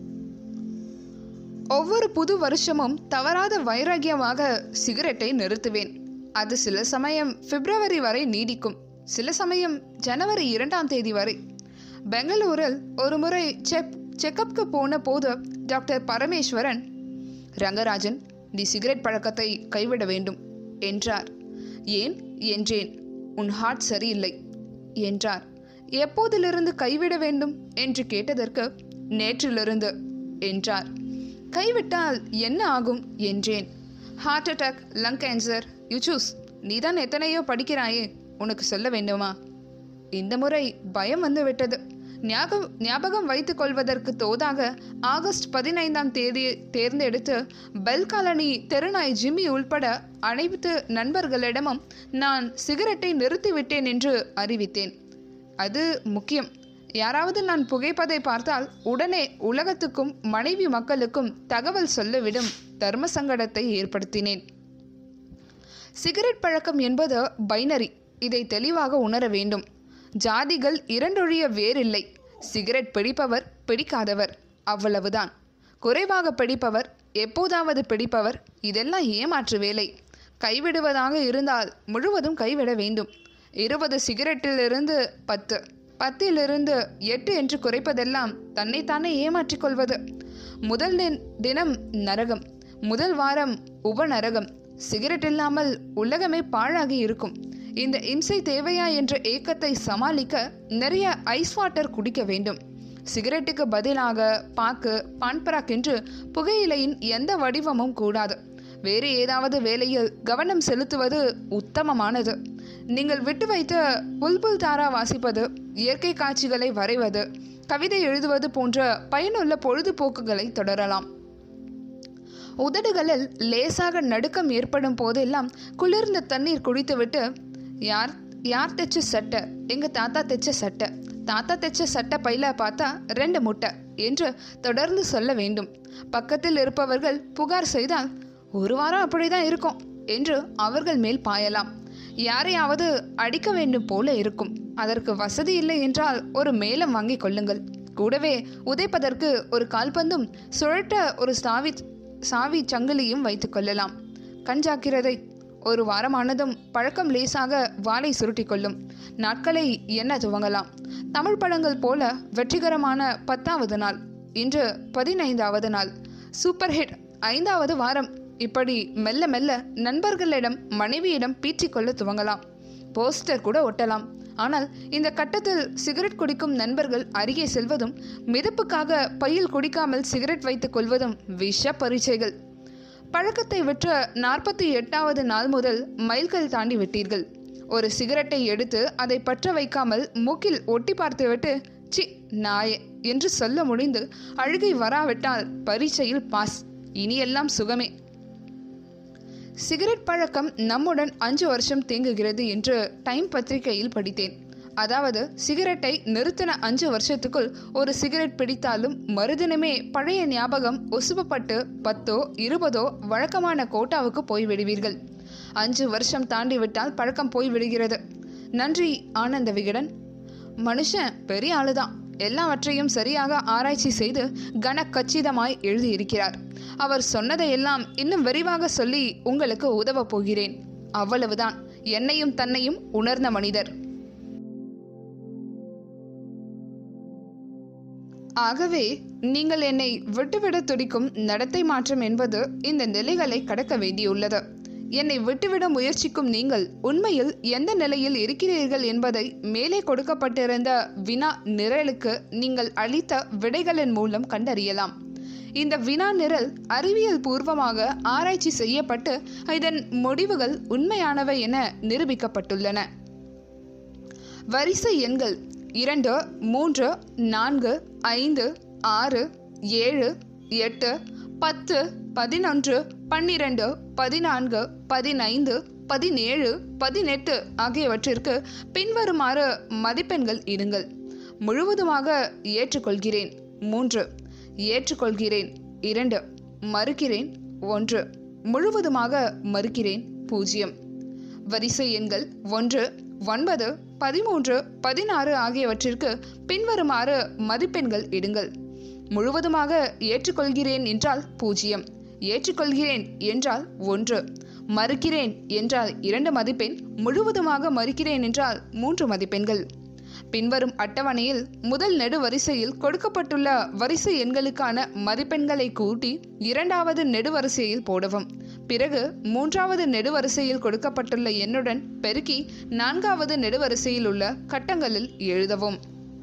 ஒவ்வொரு புது வருஷமும் தவறாத வைராகியமாக சிகரெட்டை நிறுத்துவேன் அது சில சமயம் பிப்ரவரி வரை நீடிக்கும் சில சமயம் ஜனவரி இரண்டாம் தேதி வரை பெங்களூரில் ஒரு முறை செக் செக்கப்க்கு போன போது டாக்டர் பரமேஸ்வரன் ரங்கராஜன் நீ சிகரெட் பழக்கத்தை கைவிட வேண்டும் என்றார் ஏன் என்றேன் உன் ஹார்ட் சரியில்லை என்றார் எப்போதிலிருந்து கைவிட வேண்டும் என்று கேட்டதற்கு நேற்றிலிருந்து என்றார் கைவிட்டால் என்ன ஆகும் என்றேன் heart attack lung cancer you choose நீதான் எத்தனையோ படிக்கிறாயே உனக்கு சொல்ல வேண்டுமா இந்த முறை பயம் வந்து விட்டது ஞாபகம் ஞாபகம் வைத்துக் கொள்வதற்கு தோதாக ஆகஸ்ட் பதினைந்தாம் தேதி தேர்ந்தெடுத்து பெல் காலனி தெருநாய் ஜிம்மி உள்பட அனைத்து நண்பர்களிடமும் நான் சிகரெட்டை நிறுத்திவிட்டேன் என்று அறிவித்தேன் அது முக்கியம் யாராவது நான் புகைப்பதை பார்த்தால் உடனே உலகத்துக்கும் மனைவி மக்களுக்கும் தகவல் சொல்லிவிடும் தர்ம சங்கடத்தை ஏற்படுத்தினேன் சிகரெட் பழக்கம் என்பது பைனரி இதை தெளிவாக உணர வேண்டும் ஜாதிகள் இரண்டொழிய வேறில்லை சிகரெட் பிடிப்பவர் பிடிக்காதவர் அவ்வளவுதான் குறைவாக பிடிப்பவர் எப்போதாவது பிடிப்பவர் இதெல்லாம் ஏமாற்று வேலை கைவிடுவதாக இருந்தால் முழுவதும் கைவிட வேண்டும் இருபது சிகரெட்டிலிருந்து பத்து பத்திலிருந்து எட்டு என்று குறைப்பதெல்லாம் தன்னைத்தானே ஏமாற்றிக் கொள்வது முதல் தின்- தினம் நரகம் முதல் வாரம் உபநரகம் சிகரெட் இல்லாமல் உலகமே பாழாகி இருக்கும் இந்த இம்சை தேவையா என்ற ஏக்கத்தை சமாளிக்க நிறைய ஐஸ் வாட்டர் குடிக்க வேண்டும் சிகரெட்டுக்கு பதிலாக பாக்கு பான்பராக் என்று புகையிலையின் எந்த வடிவமும் கூடாது வேறு ஏதாவது வேலையில் கவனம் செலுத்துவது உத்தமமானது நீங்கள் விட்டு வைத்த புல்புல் தாரா வாசிப்பது இயற்கை காட்சிகளை வரைவது கவிதை எழுதுவது போன்ற பயனுள்ள பொழுதுபோக்குகளை தொடரலாம் உதடுகளில் லேசாக நடுக்கம் ஏற்படும் போதெல்லாம் குளிர்ந்த தண்ணீர் குடித்துவிட்டு யார் யார் தைச்ச சட்டை எங்க தாத்தா தைச்ச சட்டை தாத்தா தைச்ச சட்டை பையில பார்த்தா ரெண்டு முட்டை என்று தொடர்ந்து சொல்ல வேண்டும் பக்கத்தில் இருப்பவர்கள் புகார் செய்தால் ஒரு வாரம் அப்படிதான் இருக்கும் என்று அவர்கள் மேல் பாயலாம் யாரையாவது அடிக்க வேண்டும் போல இருக்கும் அதற்கு வசதி இல்லை என்றால் ஒரு மேளம் வாங்கிக் கொள்ளுங்கள் கூடவே உதைப்பதற்கு ஒரு கால்பந்தும் சுழட்ட ஒரு சாவி சாவி சங்கிலியும் வைத்துக் கொள்ளலாம் கஞ்சாக்கிரதை ஒரு வாரமானதும் பழக்கம் லேசாக வாளை சுருட்டிக் கொள்ளும் நாட்களை எண்ண துவங்கலாம் தமிழ் படங்கள் போல வெற்றிகரமான பத்தாவது நாள் இன்று பதினைந்தாவது நாள் சூப்பர் ஹிட் ஐந்தாவது வாரம் இப்படி மெல்ல மெல்ல நண்பர்களிடம் மனைவியிடம் பீற்றிக்கொள்ள துவங்கலாம் போஸ்டர் கூட ஒட்டலாம் ஆனால் இந்த கட்டத்தில் சிகரெட் குடிக்கும் நண்பர்கள் அருகே செல்வதும் மிதப்புக்காக பையில் குடிக்காமல் சிகரெட் வைத்துக் கொள்வதும் விஷ பரீட்சைகள் பழக்கத்தை விற்ற நாற்பத்தி எட்டாவது நாள் முதல் மைல்கள் தாண்டி விட்டீர்கள் ஒரு சிகரெட்டை எடுத்து அதை பற்ற வைக்காமல் மூக்கில் ஒட்டி பார்த்துவிட்டு சி நாயே என்று சொல்ல முடிந்து அழுகை வராவிட்டால் பரீட்சையில் பாஸ் இனியெல்லாம் சுகமே சிகரெட் பழக்கம் நம்முடன் அஞ்சு வருஷம் தேங்குகிறது என்று டைம் பத்திரிகையில் படித்தேன் அதாவது சிகரெட்டை நிறுத்தின அஞ்சு வருஷத்துக்குள் ஒரு சிகரெட் பிடித்தாலும் மறுதினமே பழைய ஞாபகம் ஒசுபப்பட்டு பத்தோ இருபதோ வழக்கமான கோட்டாவுக்கு போய்விடுவீர்கள் அஞ்சு வருஷம் தாண்டி விட்டால் பழக்கம் போய்விடுகிறது நன்றி ஆனந்த விகடன் மனுஷன் பெரிய ஆளுதான் எல்லாவற்றையும் சரியாக ஆராய்ச்சி செய்து கன கச்சிதமாய் எழுதியிருக்கிறார் அவர் சொன்னதையெல்லாம் இன்னும் விரிவாக சொல்லி உங்களுக்கு உதவப் போகிறேன் அவ்வளவுதான் என்னையும் தன்னையும் உணர்ந்த மனிதர் ஆகவே நீங்கள் என்னை விட்டுவிட துடிக்கும் நடத்தை மாற்றம் என்பது இந்த நிலைகளை கடக்க வேண்டியுள்ளது என்னை விட்டுவிட முயற்சிக்கும் நீங்கள் உண்மையில் எந்த நிலையில் இருக்கிறீர்கள் என்பதை மேலே கொடுக்கப்பட்டிருந்த வினா நிரலுக்கு நீங்கள் அளித்த விடைகளின் மூலம் கண்டறியலாம் இந்த வினா நிரல் அறிவியல் பூர்வமாக ஆராய்ச்சி செய்யப்பட்டு இதன் முடிவுகள் உண்மையானவை என நிரூபிக்கப்பட்டுள்ளன வரிசை எண்கள் இரண்டு மூன்று நான்கு ஐந்து ஆறு ஏழு எட்டு பத்து பதினொன்று பன்னிரண்டு பதினான்கு பதினைந்து பதினேழு பதினெட்டு ஆகியவற்றிற்கு பின்வருமாறு மதிப்பெண்கள் இடுங்கள் முழுவதுமாக ஏற்றுக்கொள்கிறேன் மூன்று ஏற்றுக்கொள்கிறேன் இரண்டு மறுக்கிறேன் ஒன்று முழுவதுமாக மறுக்கிறேன் பூஜ்ஜியம் வரிசை எண்கள் ஒன்று ஒன்பது பதிமூன்று பதினாறு ஆகியவற்றிற்கு பின்வருமாறு மதிப்பெண்கள் இடுங்கள் முழுவதுமாக ஏற்றுக்கொள்கிறேன் என்றால் பூஜ்ஜியம் ஏற்றுக்கொள்கிறேன் என்றால் ஒன்று மறுக்கிறேன் என்றால் இரண்டு மதிப்பெண் முழுவதுமாக மறுக்கிறேன் என்றால் மூன்று மதிப்பெண்கள் பின்வரும் அட்டவணையில் முதல் நெடுவரிசையில் கொடுக்கப்பட்டுள்ள வரிசை எண்களுக்கான மதிப்பெண்களை கூட்டி இரண்டாவது நெடுவரிசையில் போடவும் பிறகு மூன்றாவது நெடுவரிசையில் கொடுக்கப்பட்டுள்ள எண்ணுடன் பெருக்கி நான்காவது நெடுவரிசையில் உள்ள கட்டங்களில் எழுதவும்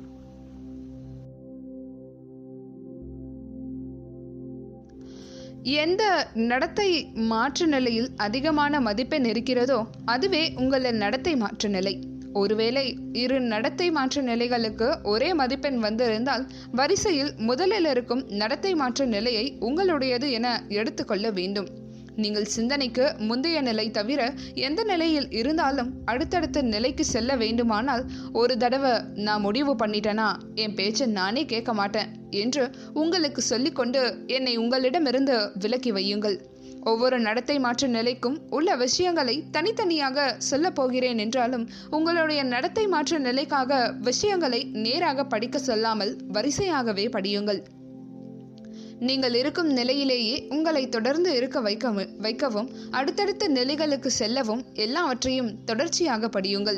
எந்த நடத்தை மாற்று நிலையில் அதிகமான மதிப்பெண் இருக்கிறதோ அதுவே உங்களின் நடத்தை மாற்று நிலை ஒருவேளை இரு நடத்தை மாற்று நிலைகளுக்கு ஒரே மதிப்பெண் வந்திருந்தால் வரிசையில் முதலில் இருக்கும் நடத்தை மாற்று நிலையை உங்களுடையது என எடுத்துக்கொள்ள வேண்டும் நீங்கள் சிந்தனைக்கு முந்தைய நிலை தவிர எந்த நிலையில் இருந்தாலும் அடுத்தடுத்த நிலைக்கு செல்ல வேண்டுமானால் ஒரு தடவை நான் முடிவு பண்ணிட்டேனா என் பேச்சை நானே கேட்க மாட்டேன் என்று உங்களுக்கு சொல்லிக்கொண்டு என்னை உங்களிடமிருந்து விலக்கி வையுங்கள் ஒவ்வொரு நடத்தை மாற்ற நிலைக்கும் உள்ள விஷயங்களை தனித்தனியாக சொல்லப் போகிறேன் என்றாலும் உங்களுடைய நடத்தை மாற்ற நிலைக்காக விஷயங்களை நேராக படிக்க சொல்லாமல் வரிசையாகவே படியுங்கள் நீங்கள் இருக்கும் நிலையிலேயே உங்களை தொடர்ந்து இருக்க வைக்க வைக்கவும் அடுத்தடுத்த நிலைகளுக்கு செல்லவும் எல்லாவற்றையும் தொடர்ச்சியாக படியுங்கள்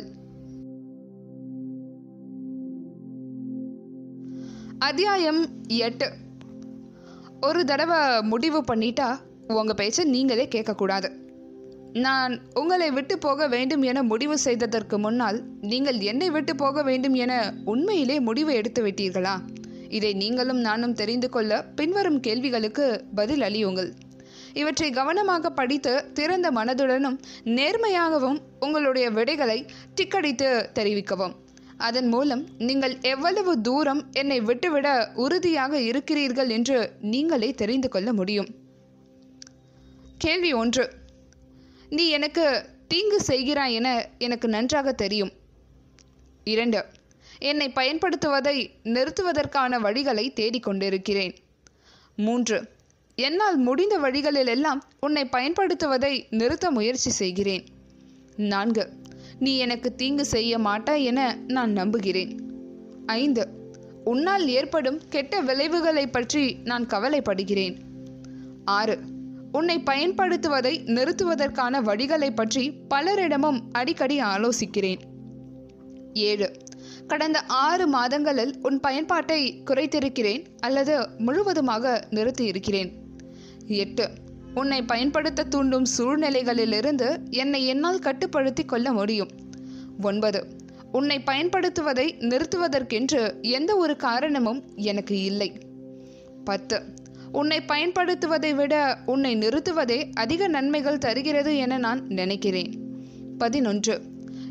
அத்தியாயம் எட்டு ஒரு தடவை முடிவு பண்ணிட்டா உங்க பேச்சை நீங்களே கேட்கக்கூடாது நான் உங்களை விட்டு போக வேண்டும் என முடிவு செய்ததற்கு முன்னால் நீங்கள் என்னை விட்டு போக வேண்டும் என உண்மையிலே முடிவு எடுத்து விட்டீர்களா இதை நீங்களும் நானும் தெரிந்து கொள்ள பின்வரும் கேள்விகளுக்கு பதில் அளியுங்கள் இவற்றை கவனமாக படித்து திறந்த மனதுடனும் நேர்மையாகவும் உங்களுடைய விடைகளை டிக்கடித்து தெரிவிக்கவும் அதன் மூலம் நீங்கள் எவ்வளவு தூரம் என்னை விட்டுவிட உறுதியாக இருக்கிறீர்கள் என்று நீங்களே தெரிந்து கொள்ள முடியும் கேள்வி ஒன்று நீ எனக்கு தீங்கு செய்கிறாய் என எனக்கு நன்றாக தெரியும் இரண்டு என்னை பயன்படுத்துவதை நிறுத்துவதற்கான வழிகளை தேடிக்கொண்டிருக்கிறேன் மூன்று என்னால் முடிந்த வழிகளிலெல்லாம் உன்னை பயன்படுத்துவதை நிறுத்த முயற்சி செய்கிறேன் நான்கு நீ எனக்கு தீங்கு செய்ய மாட்டாய் என நான் நம்புகிறேன் ஐந்து உன்னால் ஏற்படும் கெட்ட விளைவுகளை பற்றி நான் கவலைப்படுகிறேன் ஆறு உன்னை பயன்படுத்துவதை நிறுத்துவதற்கான வழிகளை பற்றி பலரிடமும் அடிக்கடி ஆலோசிக்கிறேன் ஏழு கடந்த ஆறு மாதங்களில் உன் பயன்பாட்டை குறைத்திருக்கிறேன் அல்லது முழுவதுமாக நிறுத்தியிருக்கிறேன் எட்டு உன்னை பயன்படுத்த தூண்டும் சூழ்நிலைகளிலிருந்து என்னை என்னால் கட்டுப்படுத்தி கொள்ள முடியும் ஒன்பது உன்னை பயன்படுத்துவதை நிறுத்துவதற்கென்று எந்த ஒரு காரணமும் எனக்கு இல்லை பத்து உன்னை பயன்படுத்துவதை விட உன்னை நிறுத்துவதே அதிக நன்மைகள் தருகிறது என நான் நினைக்கிறேன் பதினொன்று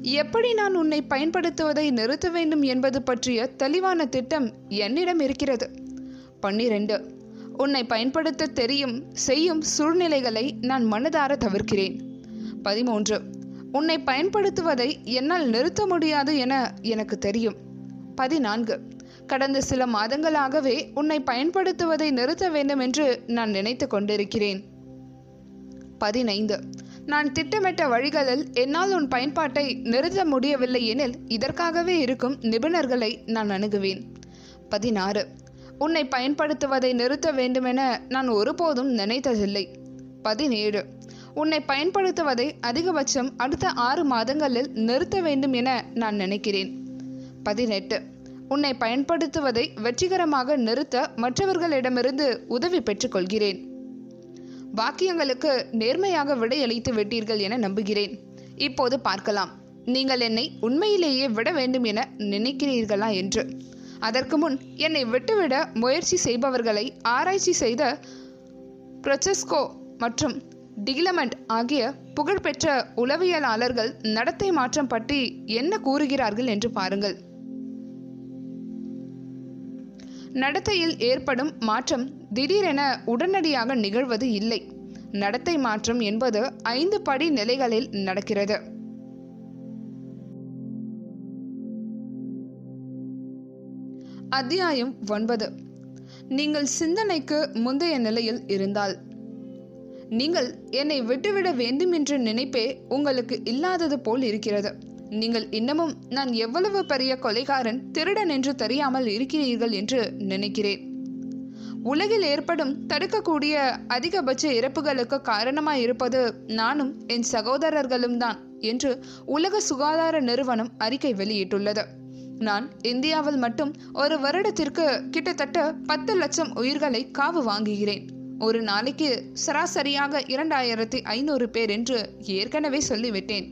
எப்படி நான் உன்னை பயன்படுத்துவதை நிறுத்த வேண்டும் என்பது பற்றிய தெளிவான திட்டம் என்னிடம் இருக்கிறது பன்னிரண்டு உன்னை பயன்படுத்த தெரியும் செய்யும் சூழ்நிலைகளை நான் மனதார தவிர்க்கிறேன் பதிமூன்று உன்னை பயன்படுத்துவதை என்னால் நிறுத்த முடியாது என எனக்கு தெரியும் பதினான்கு கடந்த சில மாதங்களாகவே உன்னை பயன்படுத்துவதை நிறுத்த வேண்டும் என்று நான் நினைத்து கொண்டிருக்கிறேன் பதினைந்து நான் திட்டமிட்ட வழிகளில் என்னால் உன் பயன்பாட்டை நிறுத்த முடியவில்லை எனில் இதற்காகவே இருக்கும் நிபுணர்களை நான் அணுகுவேன் பதினாறு உன்னை பயன்படுத்துவதை நிறுத்த வேண்டுமென நான் ஒருபோதும் நினைத்ததில்லை பதினேழு உன்னை பயன்படுத்துவதை அதிகபட்சம் அடுத்த ஆறு மாதங்களில் நிறுத்த வேண்டும் என நான் நினைக்கிறேன் பதினெட்டு உன்னை பயன்படுத்துவதை வெற்றிகரமாக நிறுத்த மற்றவர்களிடமிருந்து உதவி பெற்றுக்கொள்கிறேன் வாக்கியங்களுக்கு நேர்மையாக விடையளித்து விட்டீர்கள் என நம்புகிறேன் இப்போது பார்க்கலாம் நீங்கள் என்னை உண்மையிலேயே விட வேண்டும் என நினைக்கிறீர்களா என்று அதற்கு முன் என்னை விட்டுவிட முயற்சி செய்பவர்களை ஆராய்ச்சி செய்த பிரொச்சஸ்கோ மற்றும் டிகிலமெண்ட் ஆகிய புகழ்பெற்ற உளவியலாளர்கள் நடத்தை மாற்றம் பற்றி என்ன கூறுகிறார்கள் என்று பாருங்கள் நடத்தையில் ஏற்படும் மாற்றம் திடீரென உடனடியாக நிகழ்வது இல்லை நடத்தை மாற்றம் என்பது ஐந்து படி நிலைகளில் நடக்கிறது அத்தியாயம் ஒன்பது நீங்கள் சிந்தனைக்கு முந்தைய நிலையில் இருந்தால் நீங்கள் என்னை விட்டுவிட வேண்டும் என்ற நினைப்பே உங்களுக்கு இல்லாதது போல் இருக்கிறது நீங்கள் இன்னமும் நான் எவ்வளவு பெரிய கொலைகாரன் திருடன் என்று தெரியாமல் இருக்கிறீர்கள் என்று நினைக்கிறேன் உலகில் ஏற்படும் தடுக்கக்கூடிய அதிகபட்ச இறப்புகளுக்கு காரணமாய் இருப்பது நானும் என் சகோதரர்களும் தான் என்று உலக சுகாதார நிறுவனம் அறிக்கை வெளியிட்டுள்ளது நான் இந்தியாவில் மட்டும் ஒரு வருடத்திற்கு கிட்டத்தட்ட பத்து லட்சம் உயிர்களை காவு வாங்குகிறேன் ஒரு நாளைக்கு சராசரியாக இரண்டாயிரத்தி ஐநூறு பேர் என்று ஏற்கனவே சொல்லிவிட்டேன்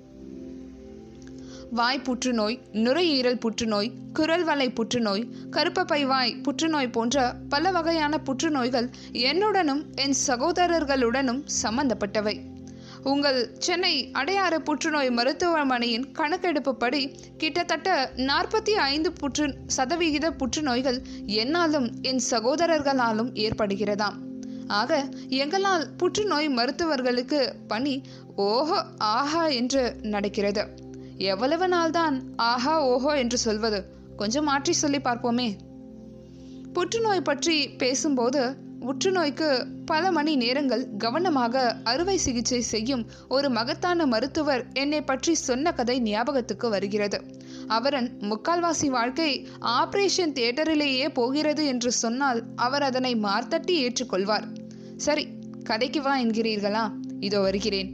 வாய் புற்றுநோய் நுரையீரல் புற்றுநோய் குரல்வளை புற்றுநோய் கருப்பப்பை வாய் புற்றுநோய் போன்ற பல வகையான புற்றுநோய்கள் என்னுடனும் என் சகோதரர்களுடனும் சம்பந்தப்பட்டவை உங்கள் சென்னை அடையாறு புற்றுநோய் மருத்துவமனையின் கணக்கெடுப்புப்படி கிட்டத்தட்ட நாற்பத்தி ஐந்து புற்று சதவிகித புற்றுநோய்கள் என்னாலும் என் சகோதரர்களாலும் ஏற்படுகிறதாம் ஆக எங்களால் புற்றுநோய் மருத்துவர்களுக்கு பணி ஓஹோ ஆஹா என்று நடக்கிறது எவ்வளவு நாள்தான் ஆஹா ஓஹோ என்று சொல்வது கொஞ்சம் மாற்றி சொல்லி பார்ப்போமே புற்றுநோய் பற்றி பேசும்போது புற்றுநோய்க்கு பல மணி நேரங்கள் கவனமாக அறுவை சிகிச்சை செய்யும் ஒரு மகத்தான மருத்துவர் என்னை பற்றி சொன்ன கதை ஞாபகத்துக்கு வருகிறது அவரன் முக்கால்வாசி வாழ்க்கை ஆபரேஷன் தியேட்டரிலேயே போகிறது என்று சொன்னால் அவர் அதனை மார்த்தட்டி ஏற்றுக்கொள்வார் சரி கதைக்கு வா என்கிறீர்களா இதோ வருகிறேன்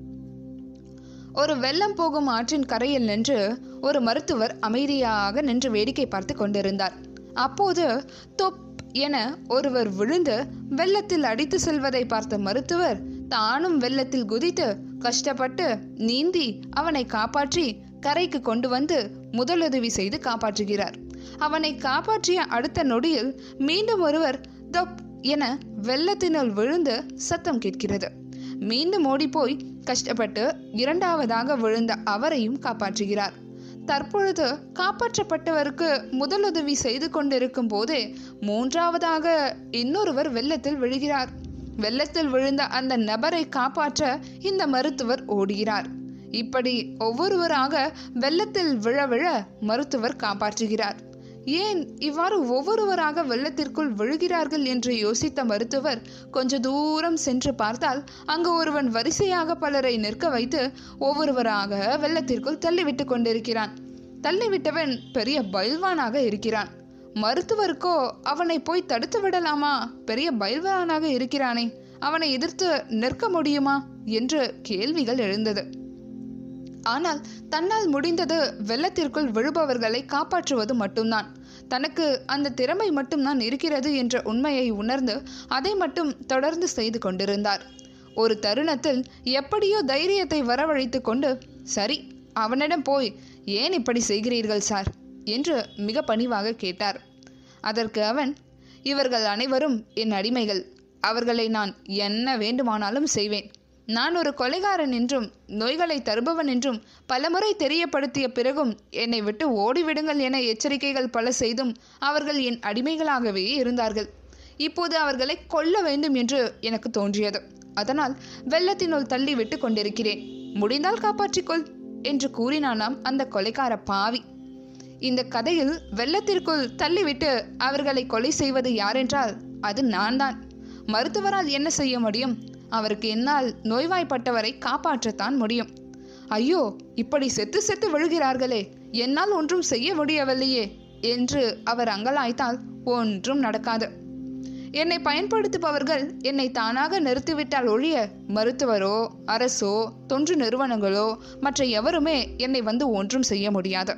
ஒரு வெள்ளம் போகும் ஆற்றின் கரையில் நின்று ஒரு மருத்துவர் அமைதியாக நின்று வேடிக்கை பார்த்து கொண்டிருந்தார் அப்போது தொப் என ஒருவர் விழுந்து வெள்ளத்தில் அடித்து செல்வதை பார்த்த மருத்துவர் தானும் வெள்ளத்தில் குதித்து கஷ்டப்பட்டு நீந்தி அவனை காப்பாற்றி கரைக்கு கொண்டு வந்து முதலுதவி செய்து காப்பாற்றுகிறார் அவனை காப்பாற்றிய அடுத்த நொடியில் மீண்டும் ஒருவர் தொப் என வெள்ளத்தினுள் விழுந்து சத்தம் கேட்கிறது மீண்டும் ஓடிப்போய் கஷ்டப்பட்டு இரண்டாவதாக விழுந்த அவரையும் காப்பாற்றுகிறார் தற்பொழுது காப்பாற்றப்பட்டவருக்கு முதலுதவி செய்து கொண்டிருக்கும் போதே மூன்றாவதாக இன்னொருவர் வெள்ளத்தில் விழுகிறார் வெள்ளத்தில் விழுந்த அந்த நபரை காப்பாற்ற இந்த மருத்துவர் ஓடுகிறார் இப்படி ஒவ்வொருவராக வெள்ளத்தில் விழ விழ மருத்துவர் காப்பாற்றுகிறார் ஏன் இவ்வாறு ஒவ்வொருவராக வெள்ளத்திற்குள் விழுகிறார்கள் என்று யோசித்த மருத்துவர் கொஞ்ச தூரம் சென்று பார்த்தால் அங்கு ஒருவன் வரிசையாக பலரை நிற்க வைத்து ஒவ்வொருவராக வெள்ளத்திற்குள் தள்ளிவிட்டு கொண்டிருக்கிறான் தள்ளிவிட்டவன் பெரிய பயில்வானாக இருக்கிறான் மருத்துவருக்கோ அவனை போய் தடுத்து விடலாமா பெரிய பயில்வானாக இருக்கிறானே அவனை எதிர்த்து நிற்க முடியுமா என்று கேள்விகள் எழுந்தது ஆனால் தன்னால் முடிந்தது வெள்ளத்திற்குள் விழுபவர்களை காப்பாற்றுவது மட்டும்தான் தனக்கு அந்த திறமை மட்டும்தான் இருக்கிறது என்ற உண்மையை உணர்ந்து அதை மட்டும் தொடர்ந்து செய்து கொண்டிருந்தார் ஒரு தருணத்தில் எப்படியோ தைரியத்தை வரவழைத்து கொண்டு சரி அவனிடம் போய் ஏன் இப்படி செய்கிறீர்கள் சார் என்று மிக பணிவாக கேட்டார் அதற்கு அவன் இவர்கள் அனைவரும் என் அடிமைகள் அவர்களை நான் என்ன வேண்டுமானாலும் செய்வேன் நான் ஒரு கொலைகாரன் என்றும் நோய்களை தருபவன் என்றும் பலமுறை தெரியப்படுத்திய பிறகும் என்னை விட்டு ஓடிவிடுங்கள் என எச்சரிக்கைகள் பல செய்தும் அவர்கள் என் அடிமைகளாகவே இருந்தார்கள் இப்போது அவர்களை கொல்ல வேண்டும் என்று எனக்கு தோன்றியது அதனால் வெள்ளத்தினுள் தள்ளி விட்டு கொண்டிருக்கிறேன் முடிந்தால் காப்பாற்றிக்கொள் என்று கூறினானாம் அந்த கொலைக்கார பாவி இந்த கதையில் வெள்ளத்திற்குள் தள்ளிவிட்டு அவர்களை கொலை செய்வது யாரென்றால் அது நான் தான் மருத்துவரால் என்ன செய்ய முடியும் அவருக்கு என்னால் நோய்வாய்ப்பட்டவரை காப்பாற்றத்தான் முடியும் ஐயோ இப்படி செத்து செத்து விழுகிறார்களே என்னால் ஒன்றும் செய்ய முடியவில்லையே என்று அவர் அங்கலாய்த்தால் ஒன்றும் நடக்காது என்னை பயன்படுத்துபவர்கள் என்னை தானாக நிறுத்திவிட்டால் ஒழிய மருத்துவரோ அரசோ தொன்று நிறுவனங்களோ மற்ற எவருமே என்னை வந்து ஒன்றும் செய்ய முடியாது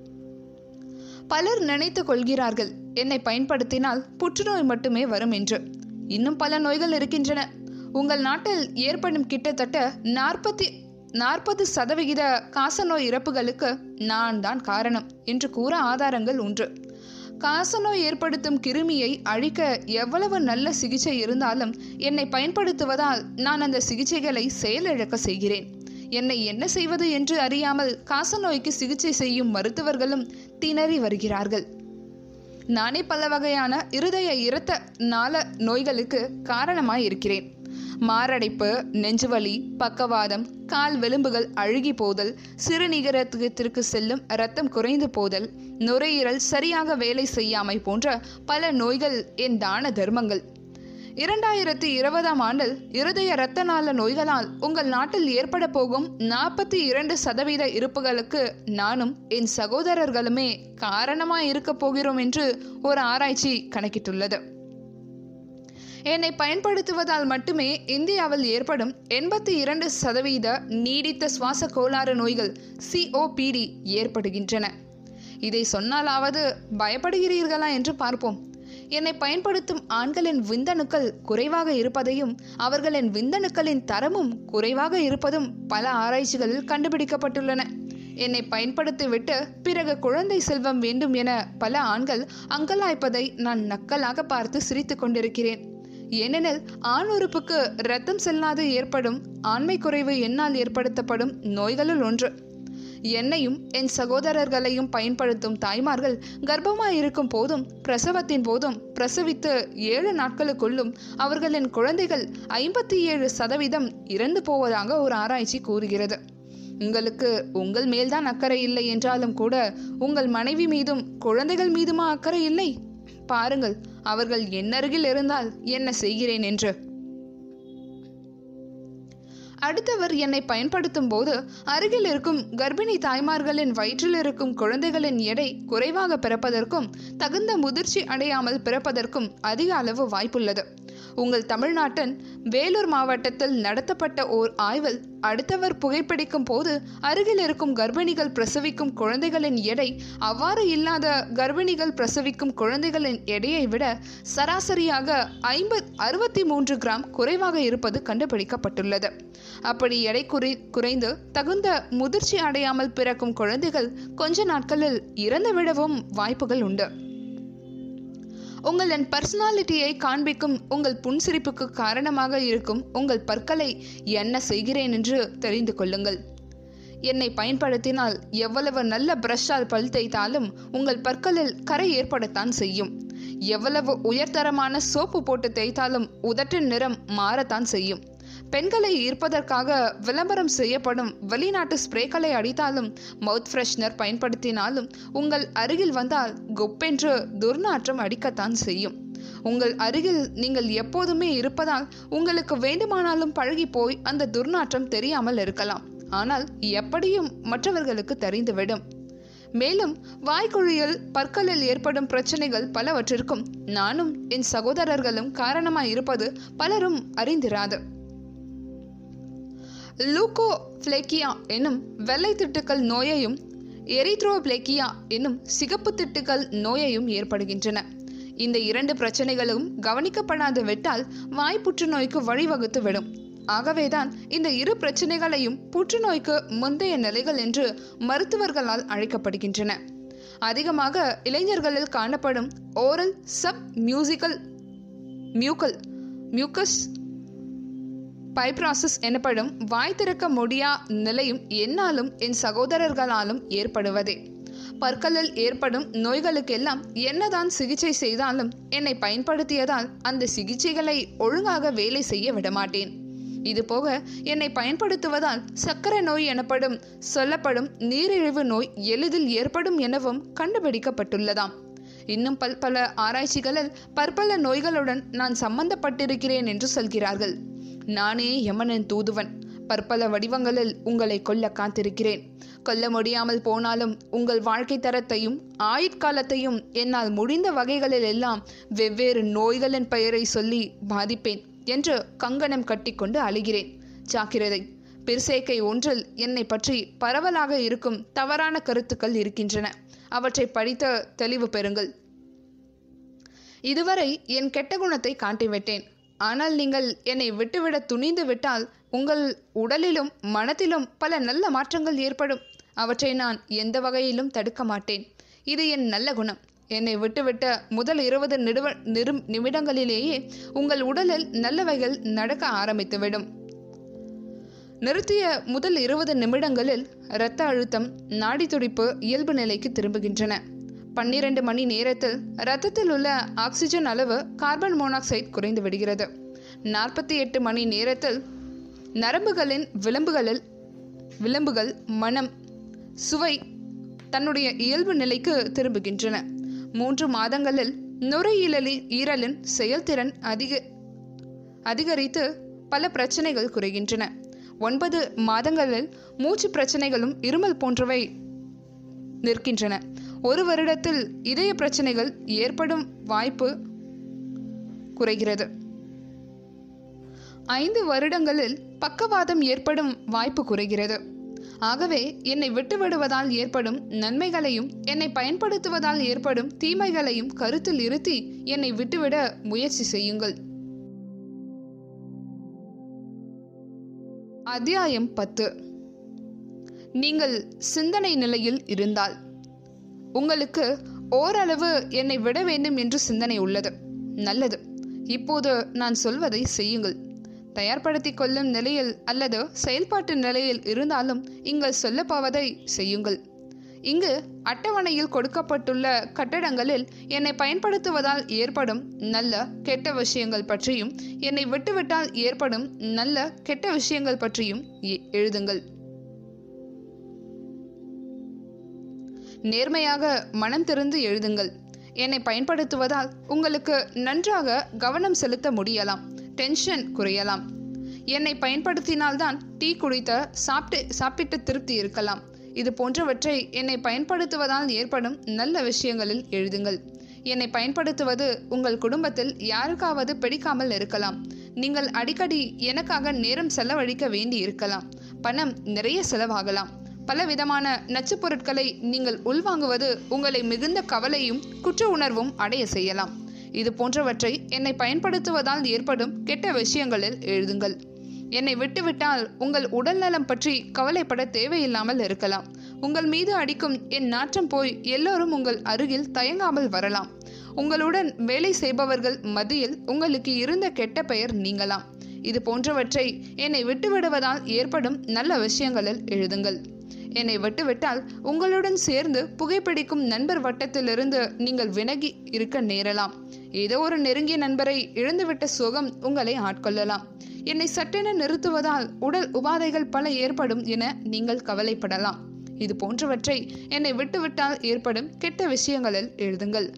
பலர் நினைத்து கொள்கிறார்கள் என்னை பயன்படுத்தினால் புற்றுநோய் மட்டுமே வரும் என்று இன்னும் பல நோய்கள் இருக்கின்றன உங்கள் நாட்டில் ஏற்படும் கிட்டத்தட்ட நாற்பத்தி நாற்பது சதவிகித காசநோய் இறப்புகளுக்கு நான் தான் காரணம் என்று கூற ஆதாரங்கள் உண்டு காசநோய் ஏற்படுத்தும் கிருமியை அழிக்க எவ்வளவு நல்ல சிகிச்சை இருந்தாலும் என்னை பயன்படுத்துவதால் நான் அந்த சிகிச்சைகளை செயலிழக்க செய்கிறேன் என்னை என்ன செய்வது என்று அறியாமல் காசநோய்க்கு சிகிச்சை செய்யும் மருத்துவர்களும் திணறி வருகிறார்கள் நானே பல வகையான இருதய இரத்த நாள நோய்களுக்கு காரணமாய் இருக்கிறேன் மாரடைப்பு நெஞ்சுவலி பக்கவாதம் கால் வெலும்புகள் அழுகி போதல் சிறுநீரகத்திற்கு செல்லும் இரத்தம் குறைந்து போதல் நுரையீரல் சரியாக வேலை செய்யாமை போன்ற பல நோய்கள் என் தான தர்மங்கள் இரண்டாயிரத்தி இருபதாம் ஆண்டில் இருதய இரத்த நாள நோய்களால் உங்கள் நாட்டில் ஏற்பட போகும் நாற்பத்தி இரண்டு சதவீத இருப்புகளுக்கு நானும் என் சகோதரர்களுமே காரணமாய் இருக்கப் போகிறோம் என்று ஒரு ஆராய்ச்சி கணக்கிட்டுள்ளது என்னை பயன்படுத்துவதால் மட்டுமே இந்தியாவில் ஏற்படும் எண்பத்தி இரண்டு சதவீத நீடித்த சுவாச கோளாறு நோய்கள் சிஓபிடி ஏற்படுகின்றன இதை சொன்னாலாவது பயப்படுகிறீர்களா என்று பார்ப்போம் என்னை பயன்படுத்தும் ஆண்களின் விந்தணுக்கள் குறைவாக இருப்பதையும் அவர்களின் விந்தணுக்களின் தரமும் குறைவாக இருப்பதும் பல ஆராய்ச்சிகளில் கண்டுபிடிக்கப்பட்டுள்ளன என்னை பயன்படுத்திவிட்டு பிறகு குழந்தை செல்வம் வேண்டும் என பல ஆண்கள் அங்கலாய்ப்பதை நான் நக்கலாக பார்த்து சிரித்து கொண்டிருக்கிறேன் ஏனெனில் ஆண் உறுப்புக்கு இரத்தம் செல்லாது ஏற்படும் ஆண்மை குறைவு என்னால் ஏற்படுத்தப்படும் நோய்களுள் ஒன்று என்னையும் என் சகோதரர்களையும் பயன்படுத்தும் தாய்மார்கள் கர்ப்பமாய் இருக்கும் போதும் பிரசவத்தின் போதும் பிரசவித்து ஏழு நாட்களுக்குள்ளும் அவர்களின் குழந்தைகள் ஐம்பத்தி ஏழு சதவீதம் இறந்து போவதாக ஒரு ஆராய்ச்சி கூறுகிறது உங்களுக்கு உங்கள் மேல்தான் அக்கறை இல்லை என்றாலும் கூட உங்கள் மனைவி மீதும் குழந்தைகள் மீதுமா அக்கறை இல்லை பாருங்கள் அவர்கள் என்னருகில் இருந்தால் என்ன செய்கிறேன் என்று அடுத்தவர் என்னை பயன்படுத்தும் போது அருகில் இருக்கும் கர்ப்பிணி தாய்மார்களின் வயிற்றில் இருக்கும் குழந்தைகளின் எடை குறைவாக பிறப்பதற்கும் தகுந்த முதிர்ச்சி அடையாமல் பிறப்பதற்கும் அதிக அளவு வாய்ப்புள்ளது உங்கள் தமிழ்நாட்டின் வேலூர் மாவட்டத்தில் நடத்தப்பட்ட ஓர் ஆய்வில் அடுத்தவர் புகைப்பிடிக்கும் போது அருகில் இருக்கும் கர்ப்பிணிகள் பிரசவிக்கும் குழந்தைகளின் எடை அவ்வாறு இல்லாத கர்ப்பிணிகள் பிரசவிக்கும் குழந்தைகளின் எடையை விட சராசரியாக ஐம்பத் அறுபத்தி மூன்று கிராம் குறைவாக இருப்பது கண்டுபிடிக்கப்பட்டுள்ளது அப்படி எடை குறை குறைந்து தகுந்த முதிர்ச்சி அடையாமல் பிறக்கும் குழந்தைகள் கொஞ்ச நாட்களில் இறந்து விடவும் வாய்ப்புகள் உண்டு உங்களின் பர்சனாலிட்டியை காண்பிக்கும் உங்கள் புன்சிரிப்புக்கு காரணமாக இருக்கும் உங்கள் பற்களை என்ன செய்கிறேன் என்று தெரிந்து கொள்ளுங்கள் என்னை பயன்படுத்தினால் எவ்வளவு நல்ல பிரஷ்ஷால் பல் தேய்த்தாலும் உங்கள் பற்களில் கரை ஏற்படத்தான் செய்யும் எவ்வளவு உயர்தரமான சோப்பு போட்டு தேய்த்தாலும் உதட்டின் நிறம் மாறத்தான் செய்யும் பெண்களை ஈர்ப்பதற்காக விளம்பரம் செய்யப்படும் வெளிநாட்டு ஸ்ப்ரேக்களை அடித்தாலும் மவுத் ஃப்ரெஷ்னர் பயன்படுத்தினாலும் உங்கள் அருகில் வந்தால் கொப்பென்று துர்நாற்றம் அடிக்கத்தான் செய்யும் உங்கள் அருகில் நீங்கள் எப்போதுமே இருப்பதால் உங்களுக்கு வேண்டுமானாலும் பழகி போய் அந்த துர்நாற்றம் தெரியாமல் இருக்கலாம் ஆனால் எப்படியும் மற்றவர்களுக்கு தெரிந்துவிடும் மேலும் வாய்க்குழியில் பற்களில் ஏற்படும் பிரச்சனைகள் பலவற்றிற்கும் நானும் என் சகோதரர்களும் காரணமாய் இருப்பது பலரும் அறிந்திராது லூகோ பிளேக்கியா என்னும் வெள்ளை திட்டுக்கள் நோயையும் எரித்ரோபிளேக்கியா என்னும் சிகப்பு திட்டுக்கள் நோயையும் ஏற்படுகின்றன இந்த இரண்டு பிரச்சனைகளும் கவனிக்கப்படாது விட்டால் வாய் புற்றுநோய்க்கு வழிவகுத்து விடும் ஆகவேதான் இந்த இரு பிரச்சனைகளையும் புற்றுநோய்க்கு முந்தைய நிலைகள் என்று மருத்துவர்களால் அழைக்கப்படுகின்றன அதிகமாக இளைஞர்களில் காணப்படும் oral sub musical mucal mucous fibrosis எனப்படும் வாய் திறக்க முடியா நிலையும் என்னாலும் என் சகோதரர்களாலும் ஏற்படுவதே பற்களில் ஏற்படும் நோய்களுக்கெல்லாம் என்னதான் சிகிச்சை செய்தாலும் என்னை பயன்படுத்தியதால் அந்த சிகிச்சைகளை ஒழுங்காக வேலை செய்ய விடமாட்டேன் இதுபோக என்னை பயன்படுத்துவதால் சர்க்கரை நோய் எனப்படும் சொல்லப்படும் நீரிழிவு நோய் எளிதில் ஏற்படும் எனவும் கண்டுபிடிக்கப்பட்டுள்ளதாம் இன்னும் பல் பல ஆராய்ச்சிகளில் பற்பல நோய்களுடன் நான் சம்பந்தப்பட்டிருக்கிறேன் என்று சொல்கிறார்கள் நானே யமனின் தூதுவன் பற்பல வடிவங்களில் உங்களை கொல்ல காத்திருக்கிறேன் கொல்ல முடியாமல் போனாலும் உங்கள் வாழ்க்கை தரத்தையும் ஆயுட்காலத்தையும் என்னால் முடிந்த வகைகளில் எல்லாம் வெவ்வேறு நோய்களின் பெயரை சொல்லி பாதிப்பேன் என்று கங்கணம் கட்டிக்கொண்டு அழுகிறேன் ஜாக்கிரதை பிர்சேக்கை ஒன்றில் என்னை பற்றி பரவலாக இருக்கும் தவறான கருத்துக்கள் இருக்கின்றன அவற்றை படித்த தெளிவு பெறுங்கள் இதுவரை என் கெட்ட குணத்தை காட்டிவிட்டேன் ஆனால் நீங்கள் என்னை விட்டுவிட துணிந்து விட்டால் உங்கள் உடலிலும் மனத்திலும் பல நல்ல மாற்றங்கள் ஏற்படும் அவற்றை நான் எந்த வகையிலும் தடுக்க மாட்டேன் இது என் நல்ல குணம் என்னை விட்டுவிட்ட முதல் இருபது நிடுவ நிரு நிமிடங்களிலேயே உங்கள் உடலில் நல்லவைகள் நடக்க ஆரம்பித்துவிடும் நிறுத்திய முதல் இருபது நிமிடங்களில் இரத்த அழுத்தம் நாடி துடிப்பு இயல்பு நிலைக்கு திரும்புகின்றன பன்னிரண்டு மணி நேரத்தில் இரத்தத்தில் உள்ள ஆக்சிஜன் அளவு கார்பன் மோனாக்சைடு குறைந்து விடுகிறது நாற்பத்தி எட்டு மணி நேரத்தில் நரம்புகளின் விளிம்புகளில் விளிம்புகள் மனம் சுவை தன்னுடைய இயல்பு நிலைக்கு திரும்புகின்றன மூன்று மாதங்களில் நுரையீரலின் ஈரலின் செயல்திறன் அதிக அதிகரித்து பல பிரச்சனைகள் குறைகின்றன ஒன்பது மாதங்களில் மூச்சு பிரச்சனைகளும் இருமல் போன்றவை நிற்கின்றன ஒரு வருடத்தில் இதய பிரச்சனைகள் ஏற்படும் வாய்ப்பு குறைகிறது ஐந்து வருடங்களில் பக்கவாதம் ஏற்படும் வாய்ப்பு குறைகிறது ஆகவே என்னை விட்டுவிடுவதால் ஏற்படும் நன்மைகளையும் என்னை பயன்படுத்துவதால் ஏற்படும் தீமைகளையும் கருத்தில் இருத்தி என்னை விட்டுவிட முயற்சி செய்யுங்கள் அத்தியாயம் பத்து நீங்கள் சிந்தனை நிலையில் இருந்தால் உங்களுக்கு ஓரளவு என்னை விட வேண்டும் என்று சிந்தனை உள்ளது நல்லது இப்போது நான் சொல்வதை செய்யுங்கள் தயார்படுத்திக் கொள்ளும் நிலையில் அல்லது செயல்பாட்டு நிலையில் இருந்தாலும் இங்கு சொல்லப்போவதை செய்யுங்கள் இங்கு அட்டவணையில் கொடுக்கப்பட்டுள்ள கட்டடங்களில் என்னை பயன்படுத்துவதால் ஏற்படும் நல்ல கெட்ட விஷயங்கள் பற்றியும் என்னை விட்டுவிட்டால் ஏற்படும் நல்ல கெட்ட விஷயங்கள் பற்றியும் எ- எழுதுங்கள் நேர்மையாக மனம் திறந்து எழுதுங்கள் என்னை பயன்படுத்துவதால் உங்களுக்கு நன்றாக கவனம் செலுத்த முடியலாம் டென்ஷன் குறையலாம் என்னை பயன்படுத்தினால்தான் டீ குடித்த சாப்பிட்டு சாப்பிட்டு திருப்தி இருக்கலாம் இது போன்றவற்றை என்னை பயன்படுத்துவதால் ஏற்படும் நல்ல விஷயங்களில் எழுதுங்கள் என்னை பயன்படுத்துவது உங்கள் குடும்பத்தில் யாருக்காவது பிடிக்காமல் இருக்கலாம் நீங்கள் அடிக்கடி எனக்காக நேரம் செலவழிக்க வேண்டி இருக்கலாம் பணம் நிறைய செலவாகலாம் பல விதமான நச்சுப் பொருட்களை நீங்கள் உள்வாங்குவது உங்களை மிகுந்த கவலையும் குற்ற உணர்வும் அடைய செய்யலாம் இது போன்றவற்றை என்னை பயன்படுத்துவதால் ஏற்படும் கெட்ட விஷயங்களில் எழுதுங்கள் என்னை விட்டுவிட்டால் உங்கள் உடல்நலம் பற்றி கவலைப்பட தேவையில்லாமல் இருக்கலாம் உங்கள் மீது அடிக்கும் என் நாற்றம் போய் எல்லோரும் உங்கள் அருகில் தயங்காமல் வரலாம் உங்களுடன் வேலை செய்பவர்கள் மத்தியில் உங்களுக்கு இருந்த கெட்ட பெயர் நீங்கலாம் இது போன்றவற்றை என்னை விட்டுவிடுவதால் ஏற்படும் நல்ல விஷயங்களில் எழுதுங்கள் என்னை விட்டுவிட்டால் உங்களுடன் சேர்ந்து புகைப்பிடிக்கும் நண்பர் வட்டத்திலிருந்து நீங்கள் விலகி இருக்க நேரலாம் ஏதோ ஒரு நெருங்கிய நண்பரை இழந்துவிட்ட சோகம் உங்களை ஆட்கொள்ளலாம் என்னை சட்டென நிறுத்துவதால் உடல் உபாதைகள் பல ஏற்படும் என நீங்கள் கவலைப்படலாம் இது போன்றவற்றை என்னை விட்டுவிட்டால் ஏற்படும் கெட்ட விஷயங்களில் எழுதுங்கள்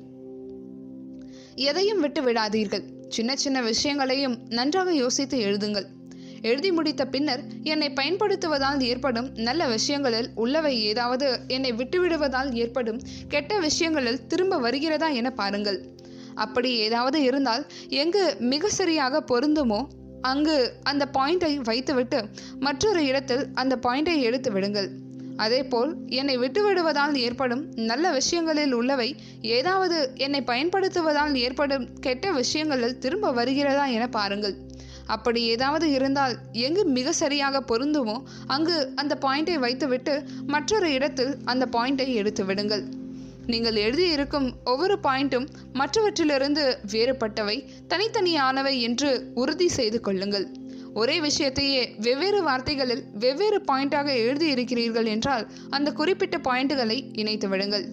எதையும் விட்டு விடாதீர்கள் சின்ன சின்ன விஷயங்களையும் நன்றாக யோசித்து எழுதுங்கள் எழுதி முடித்த பின்னர் என்னை பயன்படுத்துவதால் ஏற்படும் நல்ல விஷயங்களில் உள்ளவை ஏதாவது என்னை விட்டுவிடுவதால் ஏற்படும் கெட்ட விஷயங்களில் திரும்ப வருகிறதா என பாருங்கள் அப்படி ஏதாவது இருந்தால் எங்கு மிக சரியாக பொருந்துமோ அங்கு அந்த பாயிண்டை வைத்துவிட்டு மற்றொரு இடத்தில் அந்த பாயிண்டை எடுத்து விடுங்கள் அதேபோல் என்னை விட்டுவிடுவதால் ஏற்படும் நல்ல விஷயங்களில் உள்ளவை ஏதாவது என்னை பயன்படுத்துவதால் ஏற்படும் கெட்ட விஷயங்களில் திரும்ப வருகிறதா என பாருங்கள் அப்படி ஏதாவது இருந்தால் எங்கு மிக சரியாக பொருந்துமோ அங்கு அந்த பாயிண்டை வைத்துவிட்டு மற்றொரு இடத்தில் அந்த பாயிண்டை எடுத்து விடுங்கள் நீங்கள் எழுதியிருக்கும் ஒவ்வொரு பாயிண்ட்டும் மற்றவற்றிலிருந்து வேறுபட்டவை தனித்தனியானவை என்று உறுதி செய்து கொள்ளுங்கள் ஒரே விஷயத்தையே வெவ்வேறு வார்த்தைகளில் வெவ்வேறு பாயிண்டாக எழுதியிருக்கிறீர்கள் என்றால் அந்த குறிப்பிட்ட பாயிண்டுகளை இணைத்து விடுங்கள்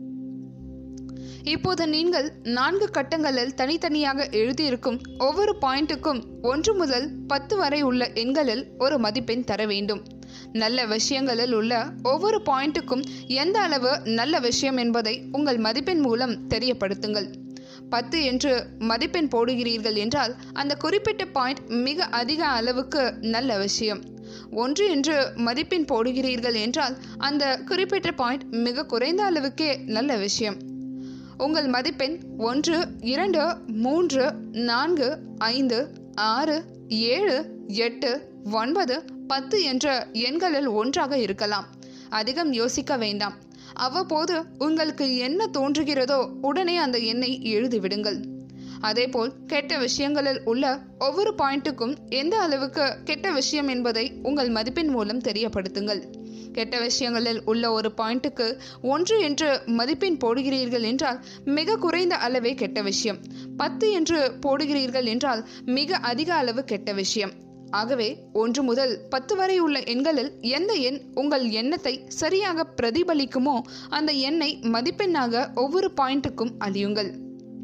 இப்போது நீங்கள் நான்கு கட்டங்களில் தனித்தனியாக எழுதியிருக்கும் ஒவ்வொரு பாயிண்ட்டுக்கும் ஒன்று முதல் பத்து வரை உள்ள எண்களில் ஒரு மதிப்பெண் தர வேண்டும் நல்ல விஷயங்களில் உள்ள ஒவ்வொரு பாயிண்ட்டுக்கும் எந்த அளவு நல்ல விஷயம் என்பதை உங்கள் மதிப்பெண் மூலம் தெரியப்படுத்துங்கள் பத்து என்று மதிப்பெண் போடுகிறீர்கள் என்றால் அந்த குறிப்பிட்ட பாயிண்ட் மிக அதிக அளவுக்கு நல்ல விஷயம் ஒன்று என்று மதிப்பெண் போடுகிறீர்கள் என்றால் அந்த குறிப்பிட்ட பாயிண்ட் மிக குறைந்த அளவுக்கே நல்ல விஷயம் உங்கள் மதிப்பெண் ஒன்று இரண்டு மூன்று நான்கு ஐந்து ஆறு ஏழு எட்டு ஒன்பது பத்து என்ற எண்களில் ஒன்றாக இருக்கலாம் அதிகம் யோசிக்க வேண்டாம் அவ்வப்போது உங்களுக்கு என்ன தோன்றுகிறதோ உடனே அந்த எண்ணை எழுதிவிடுங்கள் அதேபோல் கெட்ட விஷயங்களில் உள்ள ஒவ்வொரு பாயிண்ட்டுக்கும் எந்த அளவுக்கு கெட்ட விஷயம் என்பதை உங்கள் மதிப்பெண் மூலம் தெரியப்படுத்துங்கள் கெட்ட விஷயங்களில் உள்ள ஒரு பாயிண்ட்டுக்கு ஒன்று என்று மதிப்பெண் போடுகிறீர்கள் என்றால் மிக குறைந்த அளவே கெட்ட விஷயம் பத்து என்று போடுகிறீர்கள் என்றால் மிக அதிக அளவு கெட்ட விஷயம் ஆகவே ஒன்று முதல் பத்து வரை உள்ள எண்களில் எந்த எண் உங்கள் எண்ணத்தை சரியாக பிரதிபலிக்குமோ அந்த எண்ணை மதிப்பெண்ணாக ஒவ்வொரு பாயிண்ட்டுக்கும் அழியுங்கள்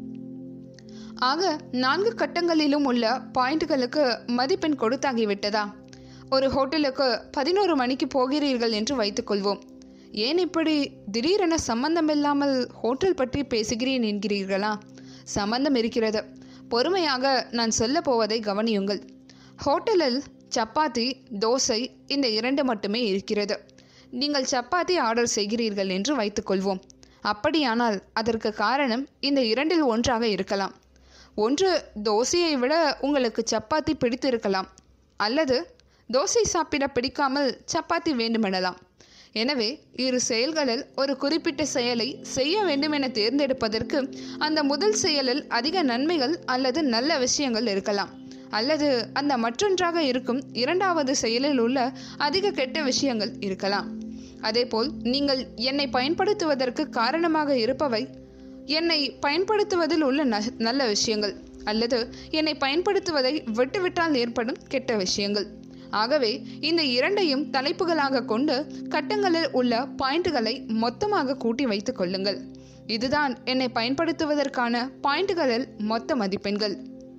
ஆக நான்கு கட்டங்களிலும் உள்ள பாயிண்ட்களுக்கு மதிப்பெண் கொடுத்தாகிவிட்டதா ஒரு ஹோட்டலுக்கு பதினோரு மணிக்கு போகிறீர்கள் என்று வைத்துக்கொள்வோம் ஏன் இப்படி திடீரென சம்பந்தமில்லாமல் ஹோட்டல் பற்றி பேசுகிறேன் என்கிறீர்களா சம்பந்தம் இருக்கிறது பொறுமையாக நான் சொல்ல போவதை கவனியுங்கள் ஹோட்டலில் சப்பாத்தி தோசை இந்த இரண்டு மட்டுமே இருக்கிறது நீங்கள் சப்பாத்தி ஆர்டர் செய்கிறீர்கள் என்று வைத்துக்கொள்வோம் அப்படியானால் அதற்கு காரணம் இந்த இரண்டில் ஒன்றாக இருக்கலாம் ஒன்று தோசையை விட உங்களுக்கு சப்பாத்தி பிடித்திருக்கலாம் அல்லது தோசை சாப்பிட பிடிக்காமல் சப்பாத்தி வேண்டுமெனலாம் எனவே இரு செயல்களில் ஒரு குறிப்பிட்ட செயலை செய்ய வேண்டுமென தேர்ந்தெடுப்பதற்கு அந்த முதல் செயலில் அதிக நன்மைகள் அல்லது நல்ல விஷயங்கள் இருக்கலாம் அல்லது அந்த மற்றொன்றாக இருக்கும் இரண்டாவது செயலில் உள்ள அதிக கெட்ட விஷயங்கள் இருக்கலாம் அதேபோல் நீங்கள் என்னை பயன்படுத்துவதற்கு காரணமாக இருப்பவை என்னை பயன்படுத்துவதில் உள்ள ந- நல்ல விஷயங்கள் அல்லது என்னை பயன்படுத்துவதை விட்டுவிட்டால் ஏற்படும் கெட்ட விஷயங்கள் ஆகவே இந்த இரண்டையும் தலைப்புகளாக கொண்டு கட்டங்களில் உள்ள பாயிண்ட்டுகளை மொத்தமாக கூட்டி வைத்துக் கொள்ளுங்கள் இதுதான் என்னை பயன்படுத்துவதற்கான பாயிண்ட்டுகளில் மொத்த மதிப்பெண்கள்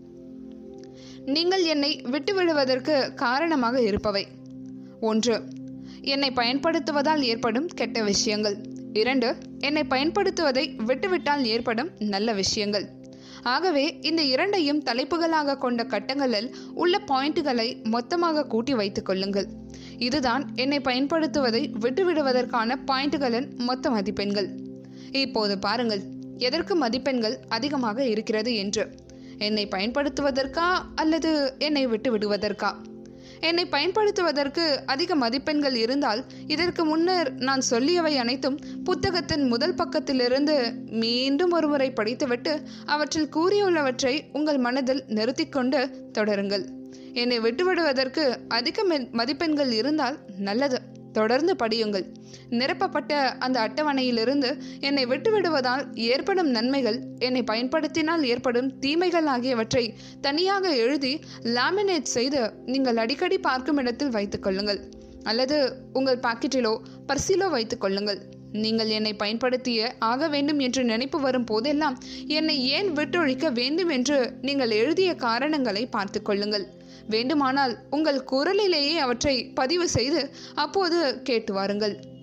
நீங்கள் என்னை விட்டுவிடுவதற்கு காரணமாக இருப்பவை ஒன்று என்னை பயன்படுத்துவதால் ஏற்படும் கெட்ட விஷயங்கள் இரண்டு என்னை பயன்படுத்துவதை விட்டுவிட்டால் ஏற்படும் நல்ல விஷயங்கள் ஆகவே இந்த இரண்டையும் தலைப்புகளாக கொண்ட கட்டங்களில் உள்ள பாயிண்ட்டுகளை மொத்தமாக கூட்டி வைத்துக் கொள்ளுங்கள் இதுதான் என்னை பயன்படுத்துவதை விட்டுவிடுவதற்கான பாயிண்ட்டுகளின் மொத்த மதிப்பெண்கள் இப்போது பாருங்கள் எதற்கு மதிப்பெண்கள் அதிகமாக இருக்கிறது என்று என்னை பயன்படுத்துவதற்கா அல்லது என்னை விட்டு விடுவதற்கா என்னை பயன்படுத்துவதற்கு அதிக மதிப்பெண்கள் இருந்தால் இதற்கு முன்னர் நான் சொல்லியவை அனைத்தும் புத்தகத்தின் முதல் பக்கத்திலிருந்து மீண்டும் ஒருமுறை படித்துவிட்டு அவற்றில் கூறியுள்ளவற்றை உங்கள் மனதில் நிறுத்திக்கொண்டு தொடருங்கள் என்னை விட்டுவிடுவதற்கு அதிக மெ- மதிப்பெண்கள் இருந்தால் நல்லது தொடர்ந்து படியுங்கள் நிரப்பப்பட்ட அந்த அட்டவணையிலிருந்து என்னை விட்டுவிடுவதால் ஏற்படும் நன்மைகள் என்னை பயன்படுத்தினால் ஏற்படும் தீமைகள் ஆகியவற்றை தனியாக எழுதி லாமினேட் செய்து நீங்கள் அடிக்கடி பார்க்கும் இடத்தில் வைத்துக் கொள்ளுங்கள் அல்லது உங்கள் பாக்கெட்டிலோ பர்சிலோ வைத்துக் கொள்ளுங்கள் நீங்கள் என்னை பயன்படுத்திய ஆக வேண்டும் என்று நினைப்பு வரும் போதெல்லாம் என்னை ஏன் விட்டொழிக்க வேண்டும் என்று நீங்கள் எழுதிய காரணங்களை பார்த்து கொள்ளுங்கள் வேண்டுமானால் உங்கள் குரலிலேயே அவற்றை பதிவு செய்து அப்போது கேட்டு வாருங்கள்